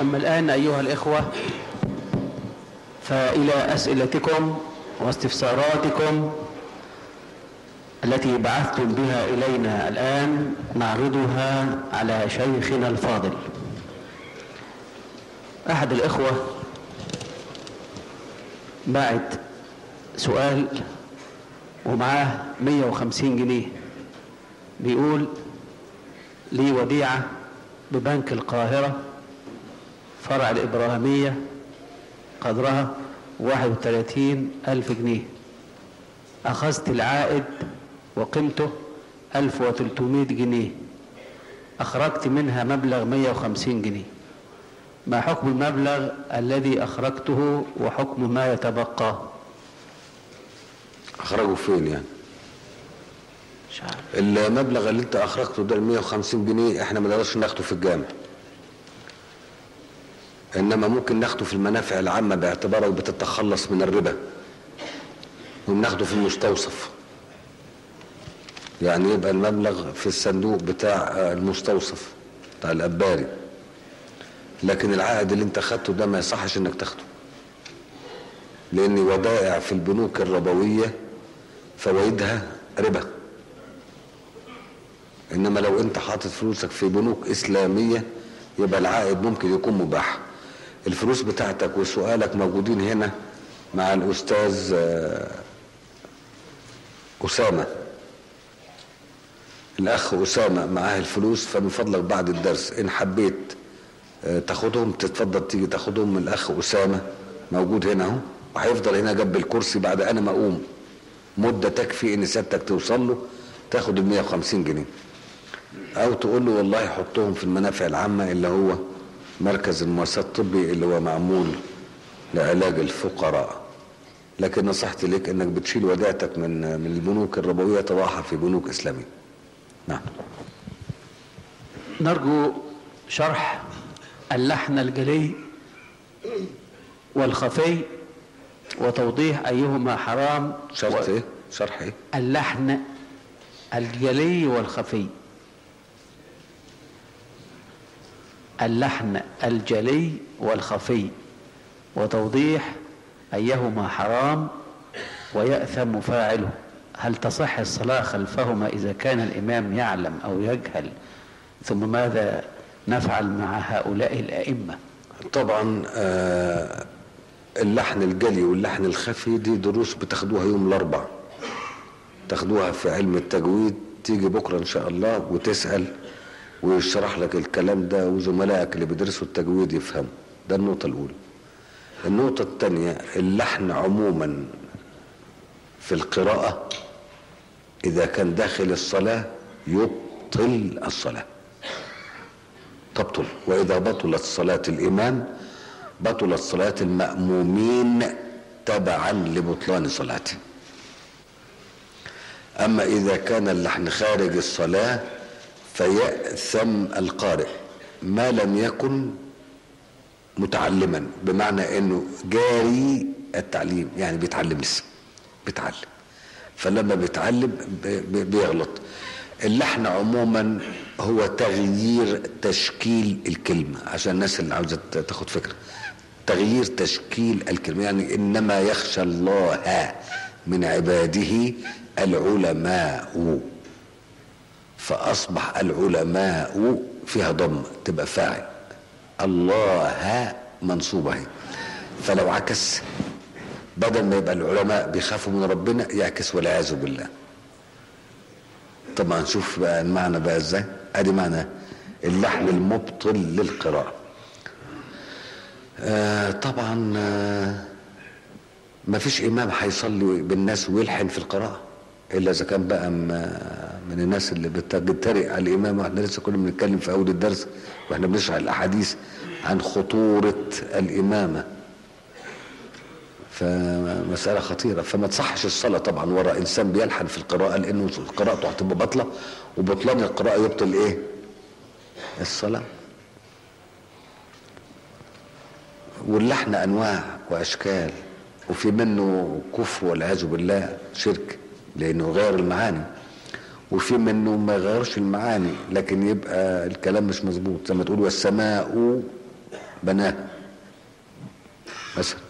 أما الآن أيها الإخوة فإلى أسئلتكم واستفساراتكم التي بعثتم بها إلينا الآن نعرضها على شيخنا الفاضل أحد الإخوة باعت سؤال ومعاه 150 جنيه بيقول لي وديعة ببنك القاهرة فرع الإبراهيمية قدرها 31 ألف جنيه أخذت العائد وقيمته 1300 جنيه أخرجت منها مبلغ 150 جنيه ما حكم المبلغ الذي أخرجته وحكم ما يتبقى اخرجه فين يعني مش عارف المبلغ اللي انت اخرجته ده ال 150 جنيه احنا ما نقدرش ناخده في الجامع انما ممكن ناخده في المنافع العامه باعتباره بتتخلص من الربا وبناخده في المستوصف يعني يبقى المبلغ في الصندوق بتاع آه، المستوصف بتاع الاباري لكن العائد اللي انت خدته ده ما يصحش انك تاخده لان ودائع في البنوك الربويه فوائدها ربا انما لو انت حاطط فلوسك في بنوك اسلاميه يبقى العائد ممكن يكون مباح الفلوس بتاعتك وسؤالك موجودين هنا مع الاستاذ آه، اسامه الاخ اسامه معاه الفلوس فمن فضلك بعد الدرس ان حبيت آه، تاخدهم تتفضل تيجي تاخدهم من الاخ اسامه موجود هنا اهو وهيفضل هنا جنب الكرسي بعد انا ما اقوم مده تكفي ان سيادتك توصل له تاخد ال 150 جنيه او تقول له والله حطهم في المنافع العامه اللي هو مركز المؤسسات الطبي اللي هو معمول لعلاج الفقراء لكن نصيحتي لك انك بتشيل وديعتك من من البنوك الربويه تضعها في بنوك اسلاميه نعم نرجو شرح اللحن الجلي والخفي وتوضيح أيهما حرام شرط و- ايه شرح ايه اللحن الجلي والخفي اللحن الجلي والخفي وتوضيح أيهما حرام ويأثم فاعله هل تصح الصلاة خلفهما إذا كان الإمام يعلم أو يجهل ثم ماذا نفعل مع هؤلاء الأئمة طبعا آه، اللحن الجلي واللحن الخفي دي دروس بتاخدوها يوم الاربع تاخدوها في علم التجويد تيجي بكره ان شاء الله وتسال ويشرح لك الكلام ده وزملائك اللي بيدرسوا التجويد يفهموا ده النقطه الاولى النقطه الثانيه اللحن عموما في القراءه اذا كان داخل الصلاه يبطل الصلاه تبطل وإذا بطلت صلاة الإمام بطلت صلاة المأمومين تبعا لبطلان صلاته أما إذا كان اللحن خارج الصلاة فيأثم القارئ ما لم يكن متعلما بمعنى انه جاري التعليم يعني بيتعلم لسه بيتعلم فلما بيتعلم بي- بي- بيغلط اللحن عموما هو تغيير تشكيل الكلمة عشان الناس اللي عاوزة تاخد فكرة تغيير تشكيل الكلمة يعني إنما يخشى الله من عباده العلماء فأصبح العلماء فيها ضم تبقى فاعل الله منصوبة هي فلو عكس بدل ما يبقى العلماء بيخافوا من ربنا يعكس والعياذ بالله طبعا شوف بقى المعنى بقى ازاي ادي معنى اللحن المبطل للقراءة آه طبعا آه ما فيش امام هيصلي بالناس ويلحن في القراءة الا اذا كان بقى م- من الناس اللي بتتريق على الامام واحنا لسه كنا بنتكلم في اول الدرس واحنا بنشرح الاحاديث عن خطورة الامامة فمسألة خطيرة فما تصحش الصلاة طبعا وراء إنسان بيلحن في القراءة لأنه قراءته هتبقى باطلة وبطلان القراءة يبطل إيه؟ الصلاة واللحن أنواع وأشكال وفي منه كفر والعياذ بالله شرك لأنه غير المعاني وفي منه ما يغيرش المعاني لكن يبقى الكلام مش مظبوط زي ما تقول والسماء بناه مثلا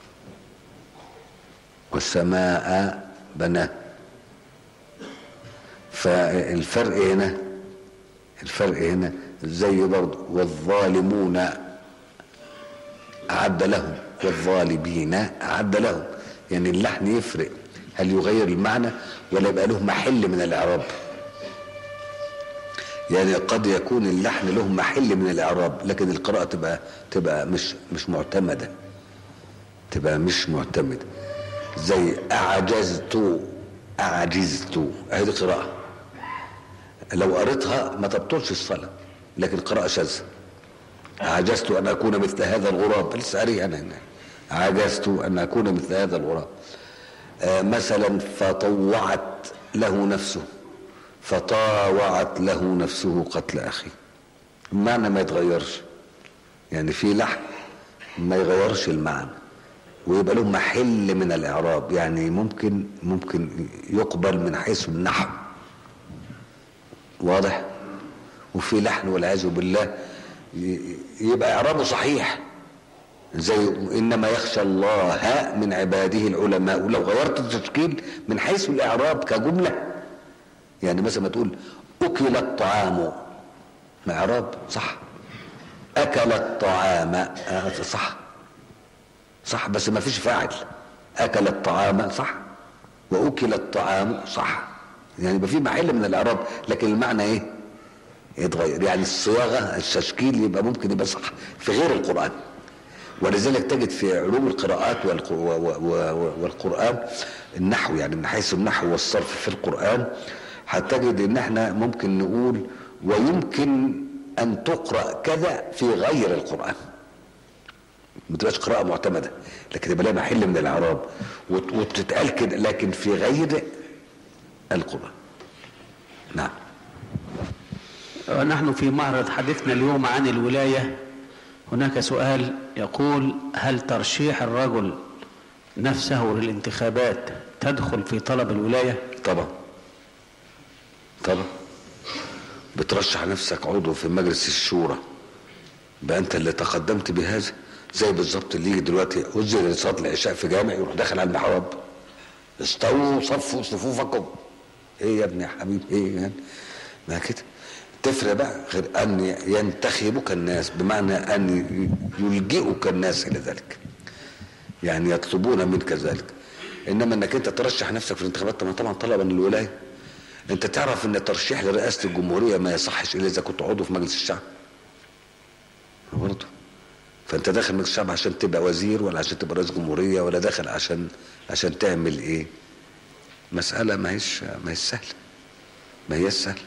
والسماء بناه فالفرق هنا الفرق هنا زي برضه والظالمون أعد لهم والظالمين أعد لهم يعني اللحن يفرق هل يغير المعنى ولا يبقى له محل من الإعراب يعني قد يكون اللحن له محل من الإعراب لكن القراءة تبقى تبقى مش مش معتمدة تبقى مش معتمدة زي أعجزت أعجزت هذه قراءة لو قريتها ما تبطلش الصلاة لكن قراءة شاذة عجزت أن أكون مثل هذا الغراب لسه قاري أنا هنا عجزت أن أكون مثل هذا الغراب آه مثلا فطوعت له نفسه فطاوعت له نفسه قتل أخيه المعنى ما يتغيرش يعني في لحن ما يغيرش المعنى ويبقى له محل من الإعراب يعني ممكن ممكن يقبل من حيث النحو واضح وفي لحن والعياذ بالله يبقى اعرابه صحيح زي انما يخشى الله من عباده العلماء ولو غيرت التشكيل من حيث الاعراب كجمله يعني مثلا ما تقول اكل الطعام ما اعراب صح اكل الطعام صح صح بس ما فيش فاعل اكل الطعام صح واكل الطعام صح يعني يبقى في محل من الاعراب لكن المعنى ايه يتغير يعني الصياغه التشكيل يبقى ممكن يبقى صح في غير القران ولذلك تجد في علوم القراءات والقران النحو يعني من حيث النحو والصرف في القران هتجد ان احنا ممكن نقول ويمكن ان تقرا كذا في غير القران ما تبقاش قراءه معتمده لكن يبقى لها محل من الاعراب وتتقال كده لكن في غير القران نعم ونحن في معرض حديثنا اليوم عن الولاية هناك سؤال يقول هل ترشيح الرجل نفسه للانتخابات تدخل في طلب الولاية طبعا طبعا بترشح نفسك عضو في مجلس الشورى بقى انت اللي تقدمت بهذا زي بالظبط اللي يجي دلوقتي وزير صلاه العشاء في جامع يروح داخل على المحراب استووا صفوا صفوفكم ايه يا ابني يا حبيبي ايه يعني ما كده تفرق بقى غير ان ينتخبك الناس بمعنى ان يلجئك الناس الى ذلك يعني يطلبون منك ذلك انما انك انت ترشح نفسك في الانتخابات طبعا طبعا طلبا للولايه انت تعرف ان الترشيح لرئاسه الجمهوريه ما يصحش الا اذا كنت عضو في مجلس الشعب برضه فانت داخل مجلس الشعب عشان تبقى وزير ولا عشان تبقى رئيس جمهوريه ولا داخل عشان عشان تعمل ايه مساله ما هيش ما هيش سهله ما هيش سهله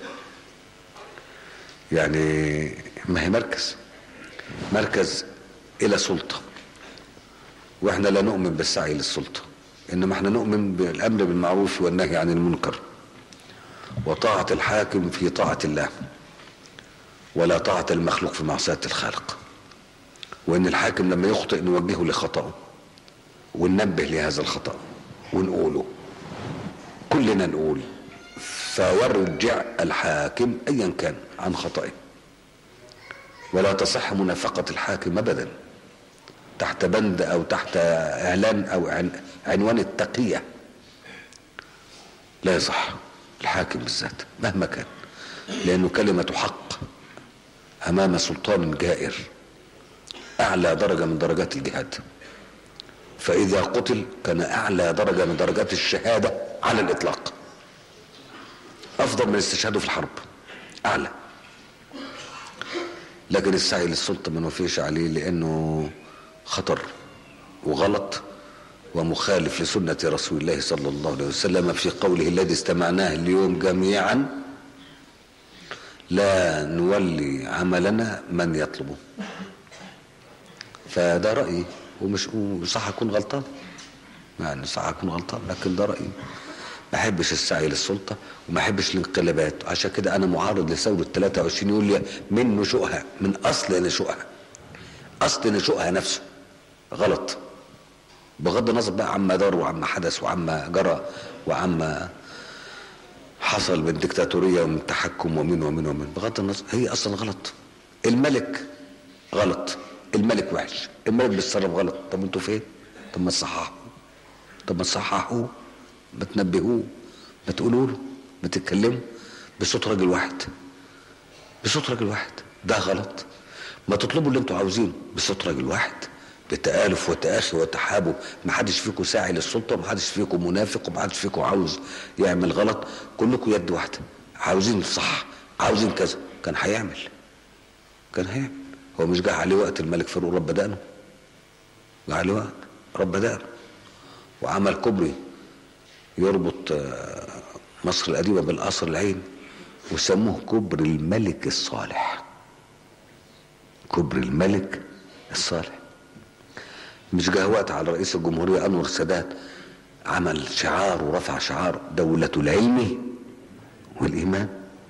يعني ما هي مركز مركز الى سلطه واحنا لا نؤمن بالسعي للسلطه انما احنا نؤمن بالامر بالمعروف والنهي عن المنكر وطاعه الحاكم في طاعه الله ولا طاعه المخلوق في معصيه الخالق وان الحاكم لما يخطئ نوجهه لخطأه وننبه لهذا الخطأ ونقوله كلنا نقول فيرجع الحاكم ايا كان عن خطئه ولا تصح منافقة الحاكم ابدا تحت بند او تحت اعلان او عنوان التقية لا يصح الحاكم بالذات مهما كان لانه كلمة حق امام سلطان جائر اعلى درجة من درجات الجهاد فاذا قتل كان اعلى درجة من درجات الشهادة على الاطلاق افضل من استشهاده في الحرب اعلى لكن السعي للسلطة ما نوفيش عليه لانه خطر وغلط ومخالف لسنة رسول الله صلى الله عليه وسلم في قوله الذي استمعناه اليوم جميعا لا نولي عملنا من يطلبه فده رأيي ومش صح اكون غلطان يعني صح اكون غلطان لكن ده رأيي ما احبش السعي للسلطة وما احبش الانقلابات عشان كده انا معارض لثورة 23 يوليو من نشوئها من اصل نشوئها اصل نشوئها نفسه غلط بغض النظر بقى عما دار وعما حدث وعما جرى وعما حصل من ديكتاتورية ومن تحكم ومن ومن ومن بغض النظر هي اصلا غلط الملك غلط الملك وحش الملك بيتصرف غلط طب انتوا فين طب ما تصححوا طب ما تصححوه ما تنبهوه ما تقولوا له ما تتكلموا بصوت راجل واحد بصوت راجل واحد ده غلط ما تطلبوا اللي انتوا عاوزينه بصوت راجل واحد بتآلف وتآخي وتحابب ما حدش فيكم ساعي للسلطة ما حدش فيكم منافق وما حدش فيكم عاوز يعمل غلط كلكم يد واحدة عاوزين الصح عاوزين كذا كان هيعمل كان هيعمل هو مش جه عليه وقت الملك فاروق رب دقنه جه عليه وقت رب دقنه وعمل كوبري يربط آه، مصر القديمة بالقصر العين وسموه كوبري الملك الصالح كوبري الملك الصالح مش جه وقت على رئيس الجمهورية أنور السادات عمل شعار ورفع شعار دولة العلم والإيمان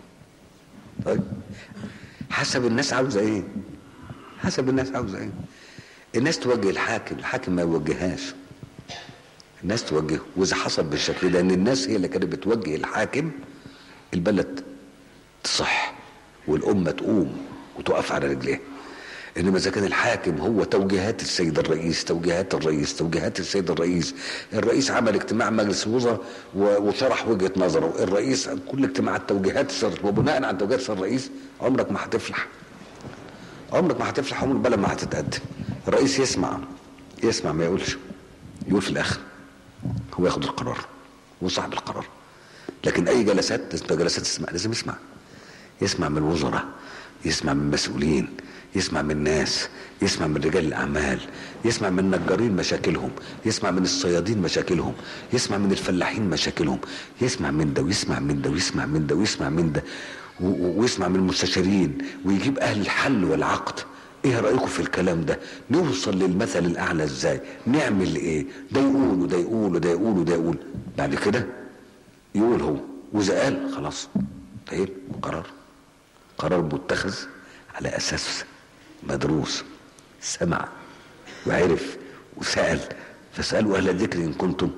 طيب حسب الناس عاوزة إيه حسب الناس عاوزة إيه الناس توجه الحاكم الحاكم ما يوجههاش الناس توجهه واذا حصل بالشكل ده ان الناس هي اللي كانت بتوجه الحاكم البلد تصح والامه تقوم وتقف على رجليها انما اذا كان الحاكم هو توجيهات السيد الرئيس توجيهات الرئيس توجيهات السيد الرئيس الرئيس عمل اجتماع مجلس الوزراء و- وشرح وجهه نظره الرئيس كل اجتماعات توجيهات السيد وبناء على توجيهات السيد الرئيس عمرك ما هتفلح عمرك ما هتفلح عمر البلد ما هتتقدم الرئيس يسمع يسمع ما يقولش يقول في الاخر هو ياخد القرار هو صاحب القرار لكن اي جلسات تبقى جلسات تسمع لازم يسمع يسمع من الوزراء يسمع من المسؤولين يسمع من الناس يسمع من رجال الاعمال يسمع من النجارين مشاكلهم يسمع من الصيادين مشاكلهم يسمع من الفلاحين مشاكلهم يسمع من ده ويسمع من ده ويسمع من ده ويسمع من ده و- و- ويسمع من المستشارين ويجيب اهل الحل والعقد ايه رايكم في الكلام ده نوصل للمثل الاعلى ازاي نعمل ايه ده يقول وده يقول وده يقول وده يقول بعد كده يقول هو واذا قال خلاص طيب قرار قرار متخذ على اساس مدروس سمع وعرف وسال فاسالوا اهل الذكر ان كنتم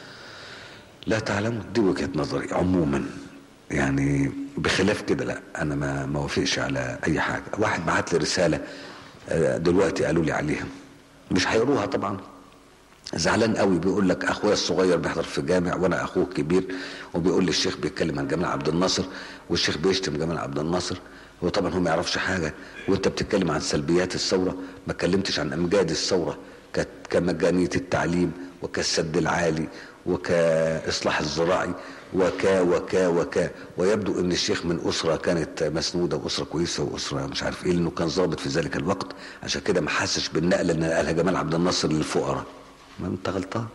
لا تعلموا دي وجهه نظري عموما يعني بخلاف كده لا انا ما ما وافقش على اي حاجه واحد بعت لي رساله آه، دلوقتي قالوا لي عليها مش هيقروها طبعا زعلان قوي بيقول لك اخويا الصغير بيحضر في جامع وانا اخوه الكبير وبيقول لي الشيخ بيتكلم عن جمال عبد الناصر والشيخ بيشتم جمال عبد الناصر هو طبعا هو ما يعرفش حاجه وانت بتتكلم عن سلبيات الثوره ما اتكلمتش عن امجاد الثوره كت- كمجانيه التعليم وكالسد العالي وكاصلاح الزراعي وكا وكا وكا ويبدو ان الشيخ من اسره كانت مسنوده واسره كويسه واسره مش عارف ايه لانه كان ضابط في ذلك الوقت عشان كده ما حسش بالنقله اللي نقلها جمال عبد الناصر للفقراء ما انت غلطان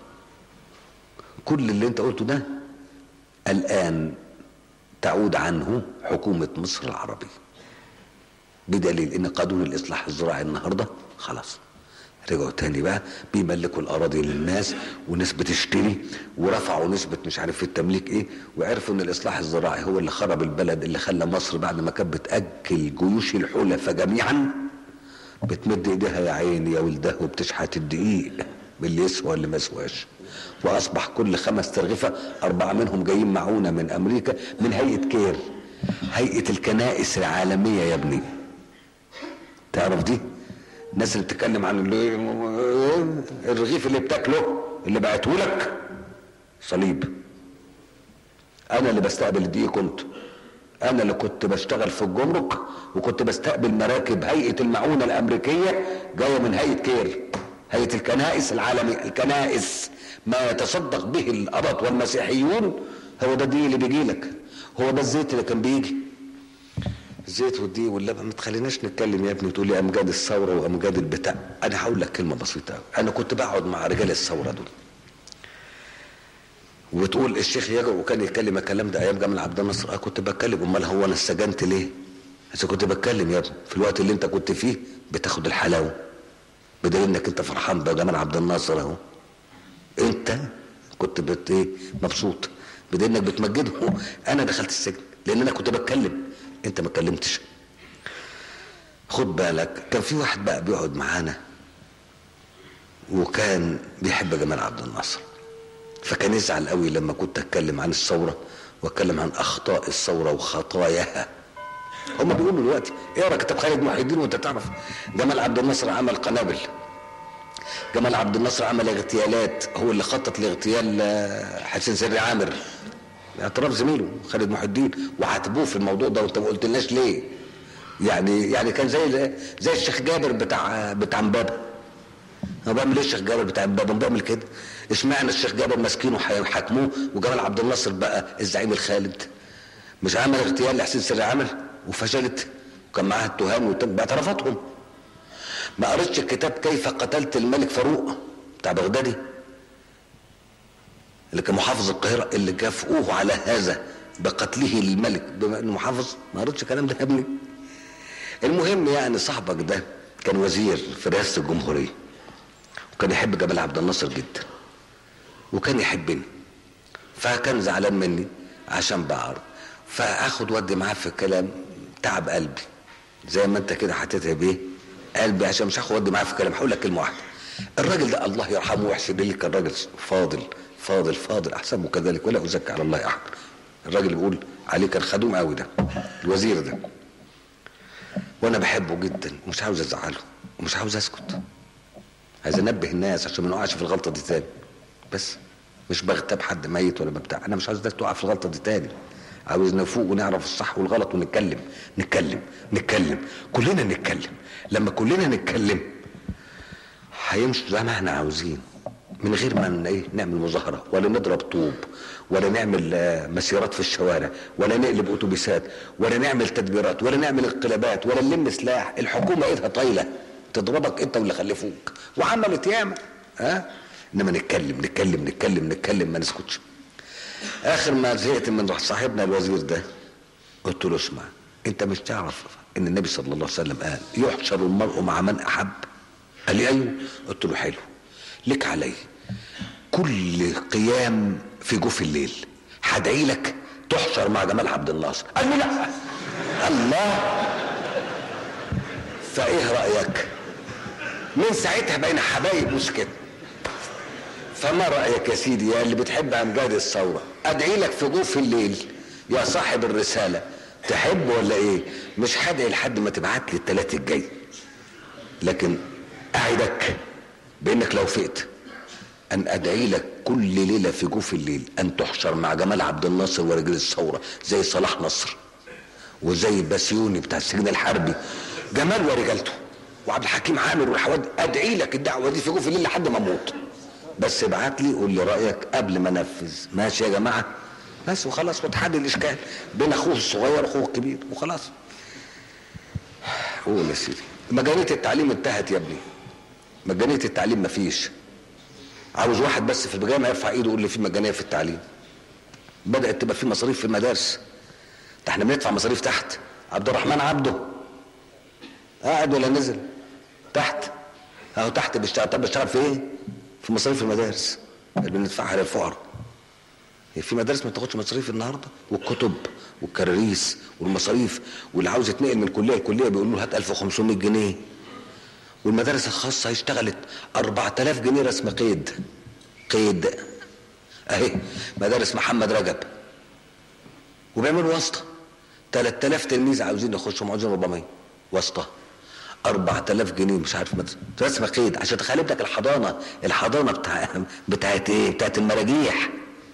كل اللي انت قلته ده الان تعود عنه حكومه مصر العربيه بدليل ان قانون الاصلاح الزراعي النهارده خلاص رجعوا تاني بقى بيملكوا الاراضي للناس والناس بتشتري ورفعوا نسبه مش عارف في التمليك ايه وعرفوا ان الاصلاح الزراعي هو اللي خرب البلد اللي خلى مصر بعد ما كانت بتاكل جيوش الحلفاء جميعا بتمد ايديها يا عيني يا ولدها وبتشحت الدقيق باللي يسوى اللي ما يسواش واصبح كل خمس ترغفه اربعه منهم جايين معونه من امريكا من هيئه كير هيئه الكنائس العالميه يا ابني تعرف دي الناس اللي بتتكلم عن اللي الرغيف اللي بتاكله اللي بعته لك صليب انا اللي بستقبل الدقيق كنت انا اللي كنت بشتغل في الجمرك وكنت بستقبل مراكب هيئه المعونه الامريكيه جايه من هيئه كير هيئه الكنائس العالميه الكنائس ما يتصدق به الاباط والمسيحيون هو ده الدقيق اللي بيجي لك هو ده الزيت اللي كان بيجي الزيت والدقيق واللبن ما تخليناش نتكلم يا ابني تقول لي امجاد الثوره وامجاد البتاع انا هقول لك كلمه بسيطه قوي انا كنت بقعد مع رجال الثوره دول وتقول الشيخ يجر وكان يتكلم الكلام ده ايام جمال عبد الناصر اه كنت بتكلم امال هو انا استجنت ليه؟ بس كنت بتكلم يا ابني في الوقت اللي انت كنت فيه بتاخد الحلاوه بدليل انك انت فرحان بجمال عبد الناصر اهو انت كنت بت ايه مبسوط بدليل انك بتمجده انا دخلت السجن لان انا كنت بتكلم انت ما اتكلمتش خد بالك كان في واحد بقى بيقعد معانا وكان بيحب جمال عبد الناصر فكان يزعل قوي لما كنت اتكلم عن الثوره واتكلم عن اخطاء الثوره وخطاياها هم بيقولوا دلوقتي اقرا كتاب خالد محي الدين وانت تعرف جمال عبد الناصر عمل قنابل جمال عبد الناصر عمل اغتيالات هو اللي خطط لاغتيال آه، حسين سري عامر اعتراف زميله خالد محي الدين وعاتبوه في الموضوع ده وانت ما قلتلناش ليه يعني يعني كان زي زي الشيخ جابر بتاع بتاع امبابه هو بيعمل ايه الشيخ جابر بتاع امبابه بيعمل كده اشمعنى الشيخ جابر ماسكينه حاكموه وجمال عبد الناصر بقى الزعيم الخالد مش عمل اغتيال لحسين سري عامر وفشلت وكان معاها التهام وتم باعترافاتهم ما قريتش الكتاب كيف قتلت الملك فاروق بتاع بغدادي اللي كان محافظ القاهرة اللي كافئوه على هذا بقتله للملك بما انه محافظ ما قريتش الكلام ده يا ابني المهم يعني صاحبك ده كان وزير في رئاسة الجمهورية وكان يحب جمال عبد الناصر جدا وكان يحبني فكان زعلان مني عشان بعرض فاخد ودي معاه في الكلام تعب قلبي زي ما انت كده هتتعب ايه قلبي عشان مش هاخد ودي معاه في الكلام هقول لك كلمه واحده الراجل ده الله يرحمه ويحسن لي كان راجل فاضل فاضل فاضل احسبه كذلك ولا ازكي على الله احد الراجل اللي بيقول عليه كان خدوم قوي ده الوزير ده وانا بحبه جدا ومش عاوز ازعله ومش عاوز اسكت عايز انبه الناس عشان ما نقعش في الغلطه دي تاني بس مش بغتاب حد ميت ولا بتاع انا مش عاوز الناس تقع في الغلطه دي تاني عاوز نفوق ونعرف الصح والغلط ونتكلم نتكلم نتكلم كلنا نتكلم لما كلنا نتكلم هيمشوا زي ما احنا عاوزين من غير ما ايه نعمل مظاهره ولا نضرب طوب ولا نعمل آه، مسيرات في الشوارع ولا نقلب اتوبيسات ولا نعمل تدبيرات ولا نعمل انقلابات ولا نلم سلاح الحكومه ايدها طايله تضربك انت واللي خلفوك وعملت ياما ها انما نتكلم نتكلم نتكلم نتكلم ما نسكتش اخر ما زهقت من صاحبنا الوزير ده قلت له اسمع انت مش تعرف ان النبي صلى الله عليه وسلم قال يحشر المرء مع من احب قال لي ايوه قلت له حلو لك علي كل قيام في جوف الليل هدعي لك تحشر مع جمال عبد الناصر قال لي لا الله فايه رايك من ساعتها بين حبايب وسكت فما رايك يا سيدي يا اللي بتحب امجاد الثوره ادعي لك في جوف الليل يا صاحب الرساله تحب ولا ايه مش هدعي لحد ما تبعت لي الثلاث الجاي لكن اعدك بانك لو فقت ان ادعي لك كل ليله في جوف الليل ان تحشر مع جمال عبد الناصر ورجال الثوره زي صلاح نصر وزي بسيوني بتاع السجن الحربي جمال ورجالته وعبد الحكيم عامر والحواد ادعي لك الدعوه دي في جوف الليل لحد ما اموت بس ابعت لي قول لي رايك قبل ما انفذ ماشي يا جماعه بس وخلاص وتحل الاشكال بين اخوه الصغير واخوه الكبير وخلاص قول يا سيدي مجانيه التعليم انتهت يا ابني مجانيه التعليم مفيش عاوز واحد بس في الجامعه يرفع ايده يقول لي في مجانيه في التعليم بدات تبقى في مصاريف في المدارس ده احنا بندفع مصاريف تحت عبد الرحمن عبده قاعد ولا نزل تحت اهو تحت بيشتغل طب بيشتغل في ايه في مصاريف المدارس اللي بندفعها للفقراء هي في مدارس ما تاخدش مصاريف النهارده والكتب والكراريس والمصاريف واللي عاوز يتنقل من كليه لكليه بيقول له هات 1500 جنيه والمدارس الخاصه اشتغلت 4000 جنيه رسم قيد قيد اهي مدارس محمد رجب وبيعملوا واسطه 3000 تلميذ عاوزين يخشوا عاوزين 400 واسطه 4000 جنيه مش عارف مدرسة رسم قيد عشان تخيل ابنك الحضانه الحضانه بتاع بتاعت ايه؟ بتاعت المراجيح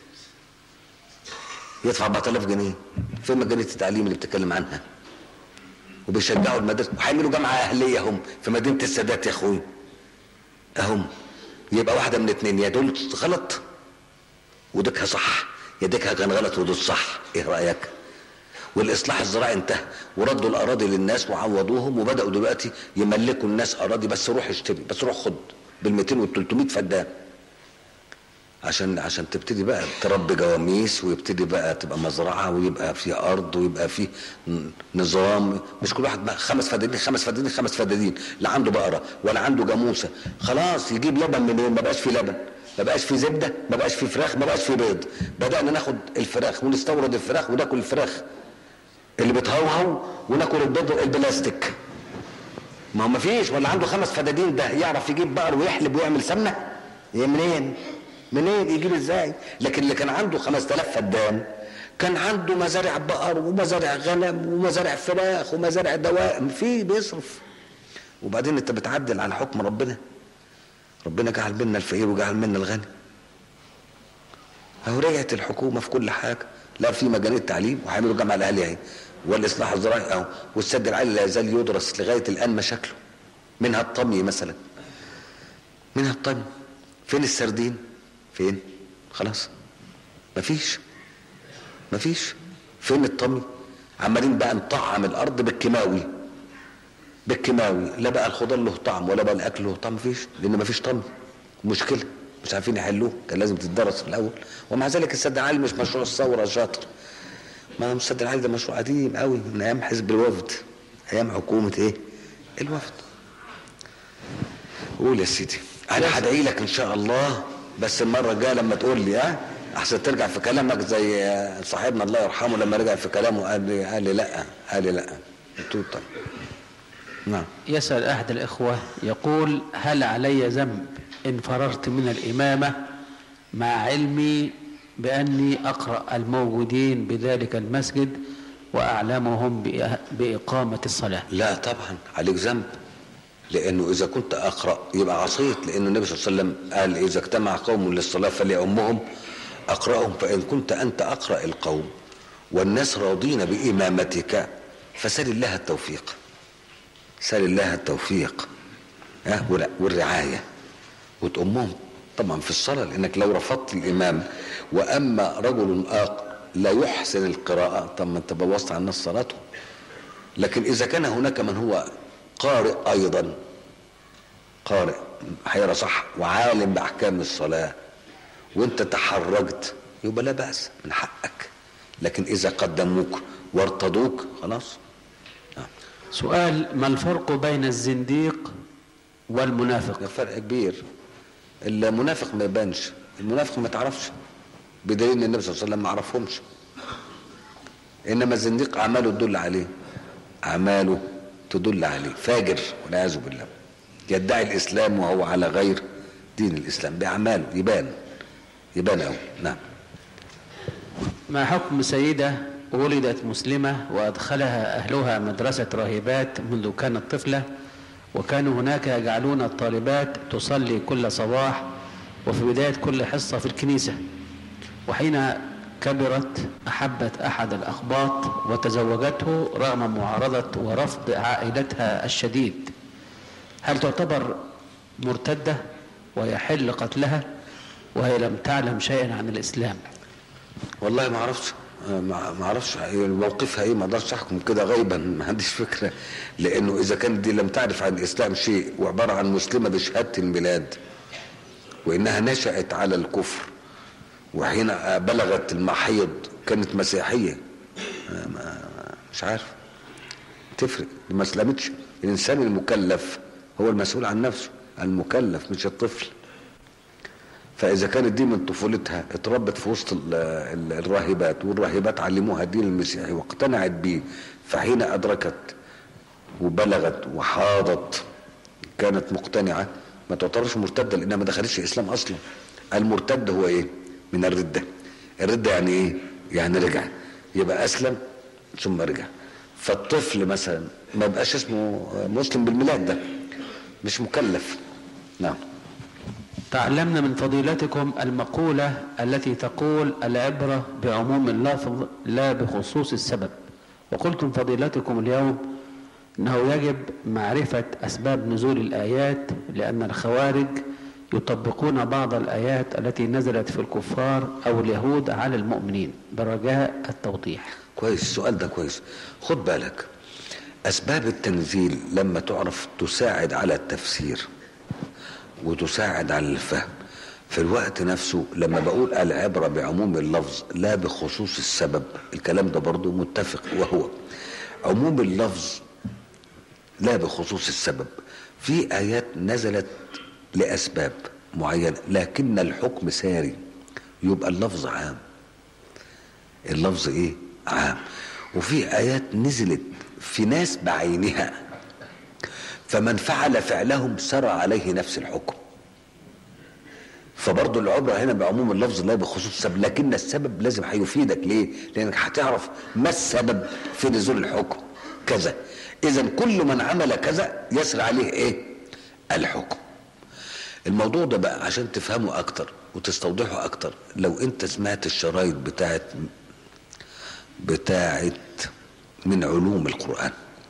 يدفع 4000 جنيه فين مجانيه التعليم اللي بتتكلم عنها؟ وبيشجعوا المدرسه وهيعملوا جامعه اهليه هم في مدينه السادات يا اخوي اهم يبقى واحده من اتنين يا دول غلط وديكها صح يا ديكها كان غلط ودول صح ايه رايك؟ والاصلاح الزراعي انتهى وردوا الاراضي للناس وعوضوهم وبداوا دلوقتي يملكوا الناس اراضي بس روح اشتري بس روح خد بال 200 وال 300 فدان عشان عشان تبتدي بقى تربي جواميس ويبتدي بقى تبقى مزرعه ويبقى في ارض ويبقى في نظام مش كل واحد بقى خمس فدادين خمس فدادين خمس فدادين لا عنده بقره ولا عنده جاموسه خلاص يجيب لبن منين ما بقاش في لبن ما بقاش في زبده ما بقاش في فراخ ما بقاش في بيض بدانا ناخد الفراخ ونستورد الفراخ وناكل الفراخ اللي بتهوهو وناكل البيض البلاستيك ما هو ما فيش ولا عنده خمس فدادين ده يعرف يجيب بقر ويحلب ويعمل سمنه منين منين يجيب ازاي لكن اللي كان عنده 5000 فدان كان عنده مزارع بقر ومزارع غنم ومزارع فراخ ومزارع دوائم في بيصرف وبعدين انت بتعدل على حكم ربنا ربنا جعل منا الفقير وجعل منا الغني اهو رجعت الحكومه في كل حاجه لا في مجال التعليم وهيعملوا جامعه الاهلي اهي والاصلاح الزراعي اهو والسد العالي لا يزال يدرس لغايه الان مشاكله منها الطمي مثلا منها الطمي فين السردين فين خلاص مفيش مفيش فين الطمي عمالين بقى نطعم الارض بالكيماوي بالكيماوي لا بقى الخضار له طعم ولا بقى الاكل له طعم مفيش لان مفيش طمي مشكله مش عارفين يحلوه كان لازم تتدرس في الاول ومع ذلك السد العالي مش مشروع الثوره شاطر ما هو السد العالي ده مشروع قديم قوي من ايام حزب الوفد ايام حكومه ايه الوفد قول يا سيدي انا هدعي لك ان شاء الله بس المره الجايه لما تقول لي ها احسن ترجع في كلامك زي صاحبنا الله يرحمه لما رجع في كلامه قال لي قال لي لا قال لي لا قلت له طيب نعم يسأل أحد الإخوة يقول هل علي ذنب إن فررت من الإمامة مع علمي بأني أقرأ الموجودين بذلك المسجد وأعلمهم بإ- بإقامة الصلاة لا طبعا عليك ذنب لانه اذا كنت اقرا يبقى عصيت لان النبي صلى الله عليه وسلم قال اذا اجتمع قوم للصلاه فليؤمهم اقراهم فان كنت انت اقرا القوم والناس راضين بامامتك فسل الله التوفيق سل الله التوفيق ها والر- والرعايه وتأمهم طبعا في الصلاه لانك لو رفضت الامام واما رجل آق لا يحسن القراءه طب ما انت بوظت على الناس صلاته لكن إذا كان هناك من هو قارئ أيضا قارئ حيرة صح وعالم بأحكام الصلاة وانت تحرجت يبقى لا بأس من حقك لكن إذا قدموك وارتضوك خلاص نعم. سؤال ما الفرق بين الزنديق والمنافق ده فرق كبير المنافق ما يبانش المنافق ما تعرفش بدليل ان النبي صلى الله عليه وسلم ما عرفهمش انما الزنديق اعماله تدل عليه اعماله تدل عليه فاجر والعياذ بالله يدعي الاسلام وهو على غير دين الاسلام باعماله يبان يبان قوي نعم ما حكم سيدة ولدت مسلمة وأدخلها أهلها مدرسة راهبات منذ كانت طفلة وكانوا هناك يجعلون الطالبات تصلي كل صباح وفي بداية كل حصة في الكنيسة وحين كبرت أحبت أحد الأخباط وتزوجته رغم معارضة ورفض عائلتها الشديد هل تعتبر مرتدة ويحل قتلها وهي لم تعلم شيئا عن الإسلام والله ما اعرفش ما ما اعرفش موقفها ايه ما اقدرش احكم كده غيبا ما عنديش فكره لانه اذا كانت دي لم تعرف عن الاسلام شيء وعباره عن مسلمه بشهاده الميلاد وانها نشات على الكفر وحين بلغت المحيض كانت مسيحيه ما- ما- مش عارف تفرق دي ما اسلمتش الانسان المكلف هو المسؤول عن نفسه المكلف مش الطفل فاذا كانت دي من طفولتها اتربت في وسط ال- ال- الراهبات والراهبات علموها الدين المسيحي واقتنعت به فحين ادركت وبلغت وحاضت كانت مقتنعه ما تعتبرش مرتده لانها ما دخلتش الاسلام اصلا المرتد هو ايه من الرده الرده يعني ايه يعني رجع يبقى اسلم ثم رجع فالطفل مثلا ما بقاش اسمه مسلم بالميلاد ده مش مكلف نعم تعلمنا من فضيلتكم المقولة التي تقول العبرة بعموم اللفظ لا بخصوص السبب وقلتم فضيلتكم اليوم أنه يجب معرفة أسباب نزول الآيات لأن الخوارج يطبقون بعض الآيات التي نزلت في الكفار أو اليهود على المؤمنين برجاء التوضيح كويس السؤال ده كويس خد بالك اسباب التنزيل لما تعرف تساعد على التفسير وتساعد على الفهم في الوقت نفسه لما بقول العبرة بعموم اللفظ لا بخصوص السبب الكلام ده برضو متفق وهو عموم اللفظ لا بخصوص السبب في آيات نزلت لأسباب معينة لكن الحكم ساري يبقى اللفظ عام اللفظ ايه عام وفي ايات نزلت في ناس بعينها فمن فعل فعلهم سرى عليه نفس الحكم فبرضه العبرة هنا بعموم اللفظ لا بخصوص السبب لكن السبب لازم هيفيدك ليه لانك هتعرف ما السبب في نزول الحكم كذا اذا كل من عمل كذا يسري عليه ايه الحكم الموضوع ده بقى عشان تفهمه اكتر وتستوضحه اكتر لو انت سمعت الشرايط بتاعت بتاعت من علوم القرآن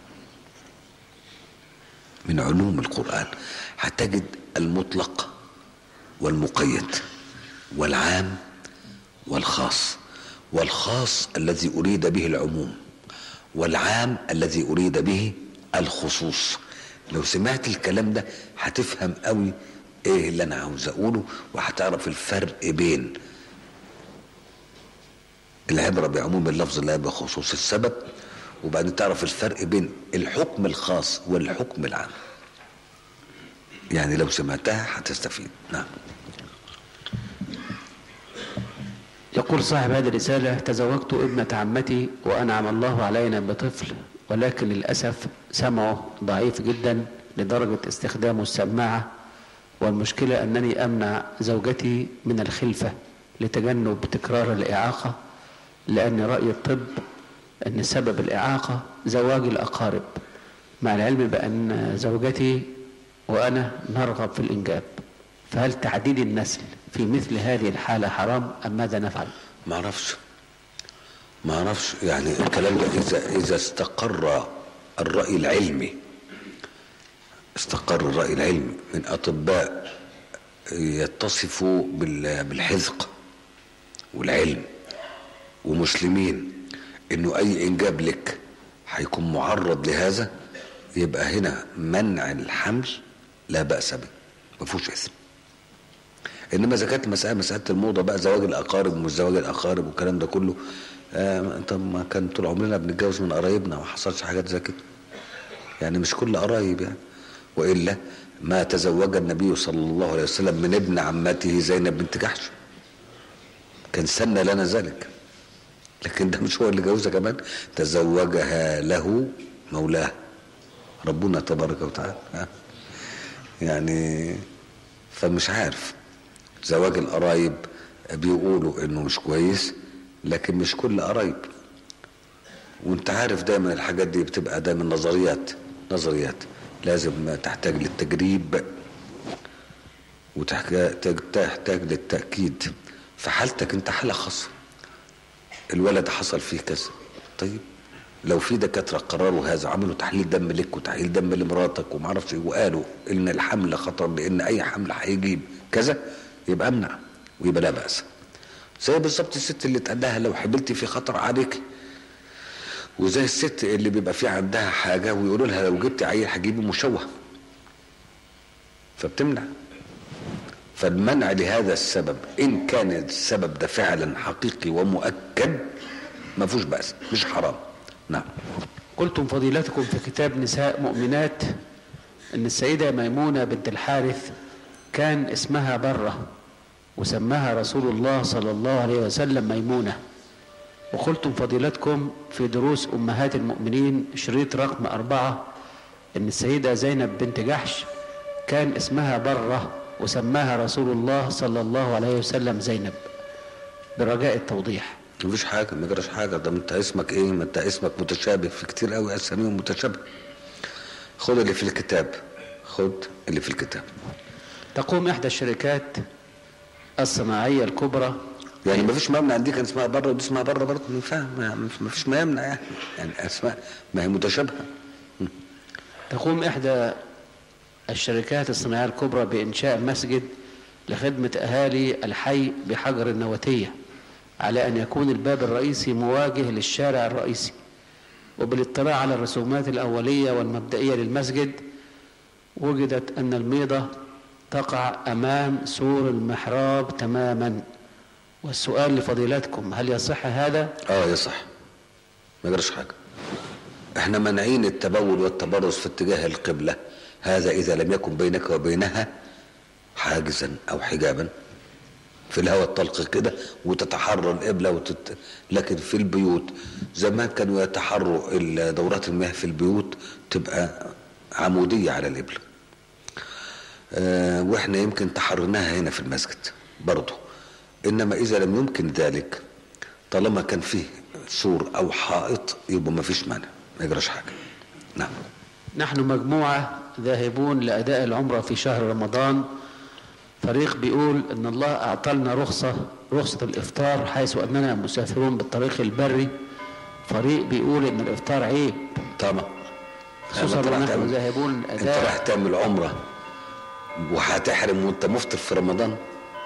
من علوم القرآن هتجد المطلق والمقيد والعام والخاص والخاص الذي أريد به العموم والعام الذي أريد به الخصوص لو سمعت الكلام ده هتفهم قوي ايه اللي انا عاوز اقوله وهتعرف الفرق بين العبرة بعموم اللفظ لا بخصوص السبب وبعدين تعرف الفرق بين الحكم الخاص والحكم العام يعني لو سمعتها هتستفيد نعم يقول صاحب هذه الرسالة تزوجت ابنة عمتي وأنعم الله علينا بطفل ولكن للأسف سمعه ضعيف جدا لدرجة استخدامه السماعة والمشكلة أنني أمنع زوجتي من الخلفة لتجنب تكرار الإعاقة لأن رأي الطب أن سبب الإعاقة زواج الأقارب مع العلم بأن زوجتي وأنا نرغب في الإنجاب فهل تعديل النسل في مثل هذه الحالة حرام أم ماذا نفعل ما اعرفش ما اعرفش يعني الكلام ده اذا اذا استقر الراي العلمي استقر الراي العلمي من اطباء يتصفوا بال- بالحذق والعلم ومسلمين انه اي انجاب لك هيكون معرض لهذا يبقى هنا منع الحمل لا باس به ما فيهوش اثم انما اذا كانت مساله مساله الموضه بقى زواج الاقارب ومش زواج الاقارب والكلام ده كله آه انت ما كان طول عمرنا بنتجوز من قرايبنا وما حصلش حاجات زي كده يعني مش كل قرايب يعني والا ما تزوج النبي صلى الله عليه وسلم من ابن عمته زينب بنت جحش كان سن لنا ذلك لكن ده مش هو اللي جوزها كمان تزوجها له مولاه ربنا تبارك وتعالى ها؟ يعني فمش عارف زواج القرايب بيقولوا انه مش كويس لكن مش كل قرايب وانت عارف دايما الحاجات دي بتبقى دايما نظريات نظريات لازم تحتاج للتجريب وتحتاج تحتاج للتأكيد في حالتك انت حالة خاصة الولد حصل فيه كذا طيب لو في دكاترة قرروا هذا عملوا تحليل دم لك وتحليل دم لمراتك وما اعرفش ايه وقالوا ان الحمل خطر لان اي حمل هيجيب كذا يبقى امنع ويبقى لا بأس زي بالظبط الست اللي اتقال لها لو حبلتي في خطر عليك وزي الست اللي بيبقى في عندها حاجة ويقولوا لها لو جبتي عيل هتجيبي مشوه فبتمنع فالمنع لهذا السبب ان كان السبب ده فعلا حقيقي ومؤكد ما فيهوش بأس مش حرام نعم قلتم فضيلتكم في كتاب نساء مؤمنات ان السيدة ميمونة بنت الحارث كان اسمها برة وسماها رسول الله صلى الله عليه وسلم ميمونة وقلتم فضيلتكم في دروس أمهات المؤمنين شريط رقم أربعة ان السيدة زينب بنت جحش كان اسمها برة وسماها رسول الله صلى الله عليه وسلم زينب برجاء التوضيح مفيش حاجة ما جراش حاجة ده انت اسمك ايه ما انت اسمك متشابه في كتير قوي اساميهم متشابه خد اللي في الكتاب خد اللي في الكتاب تقوم إحدى الشركات الصناعية الكبرى يعني ما فيش ممنع دي كان اسمها بره ودي اسمها بره برضه ما فاهم ما فيش ما يمنع يعني يعني اسماء ما هي متشابهه تقوم إحدى الشركات الصناعية الكبرى بإنشاء مسجد لخدمة أهالي الحي بحجر النواتية على أن يكون الباب الرئيسي مواجه للشارع الرئيسي وبالاطلاع على الرسومات الأولية والمبدئية للمسجد وجدت أن الميضة تقع أمام سور المحراب تماما والسؤال لفضيلتكم هل يصح هذا؟ اه يصح ما جراش حاجه احنا مانعين التبول والتبرز في اتجاه القبله هذا اذا لم يكن بينك وبينها حاجزا او حجابا في الهواء الطلق كده وتتحرر القبله وتت... لكن في البيوت زمان كانوا يتحروا ال- دورات المياه في البيوت تبقى عموديه على القبله آه واحنا يمكن تحررناها هنا في المسجد برضه انما اذا لم يمكن ذلك طالما كان فيه سور او حائط يبقى ما فيش مانع ما يجراش حاجه نعم نحن مجموعة ذاهبون لأداء العمرة في شهر رمضان فريق بيقول ان الله اعطلنا رخصة رخصة الافطار حيث اننا مسافرون بالطريق البري فريق بيقول ان الافطار عيب طبعا خصوصا أنت رايح ونحن تعمل- ذاهبون انت الاداء رايح تعمل عمره وهتحرم وانت مفطر في رمضان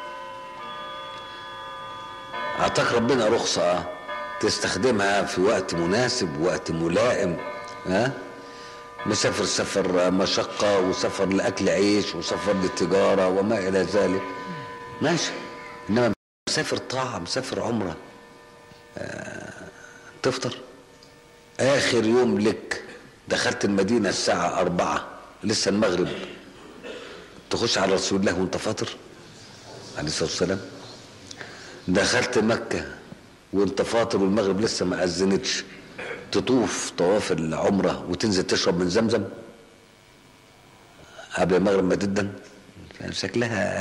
اعطاك ربنا رخصه اه تستخدمها في وقت مناسب وقت ملائم ها مسافر سفر مشقة وسفر لأكل عيش وسفر للتجارة وما إلى ذلك ماشي إنما مسافر طاعة مسافر عمرة آه تفطر آخر يوم لك دخلت المدينة الساعة أربعة لسه المغرب تخش على رسول الله وانت فاطر عليه الصلاة والسلام دخلت مكة وانت فاطر والمغرب لسه ما أذنتش تطوف طواف العمرة وتنزل تشرب من زمزم قبل المغرب ما تدن يعني شكلها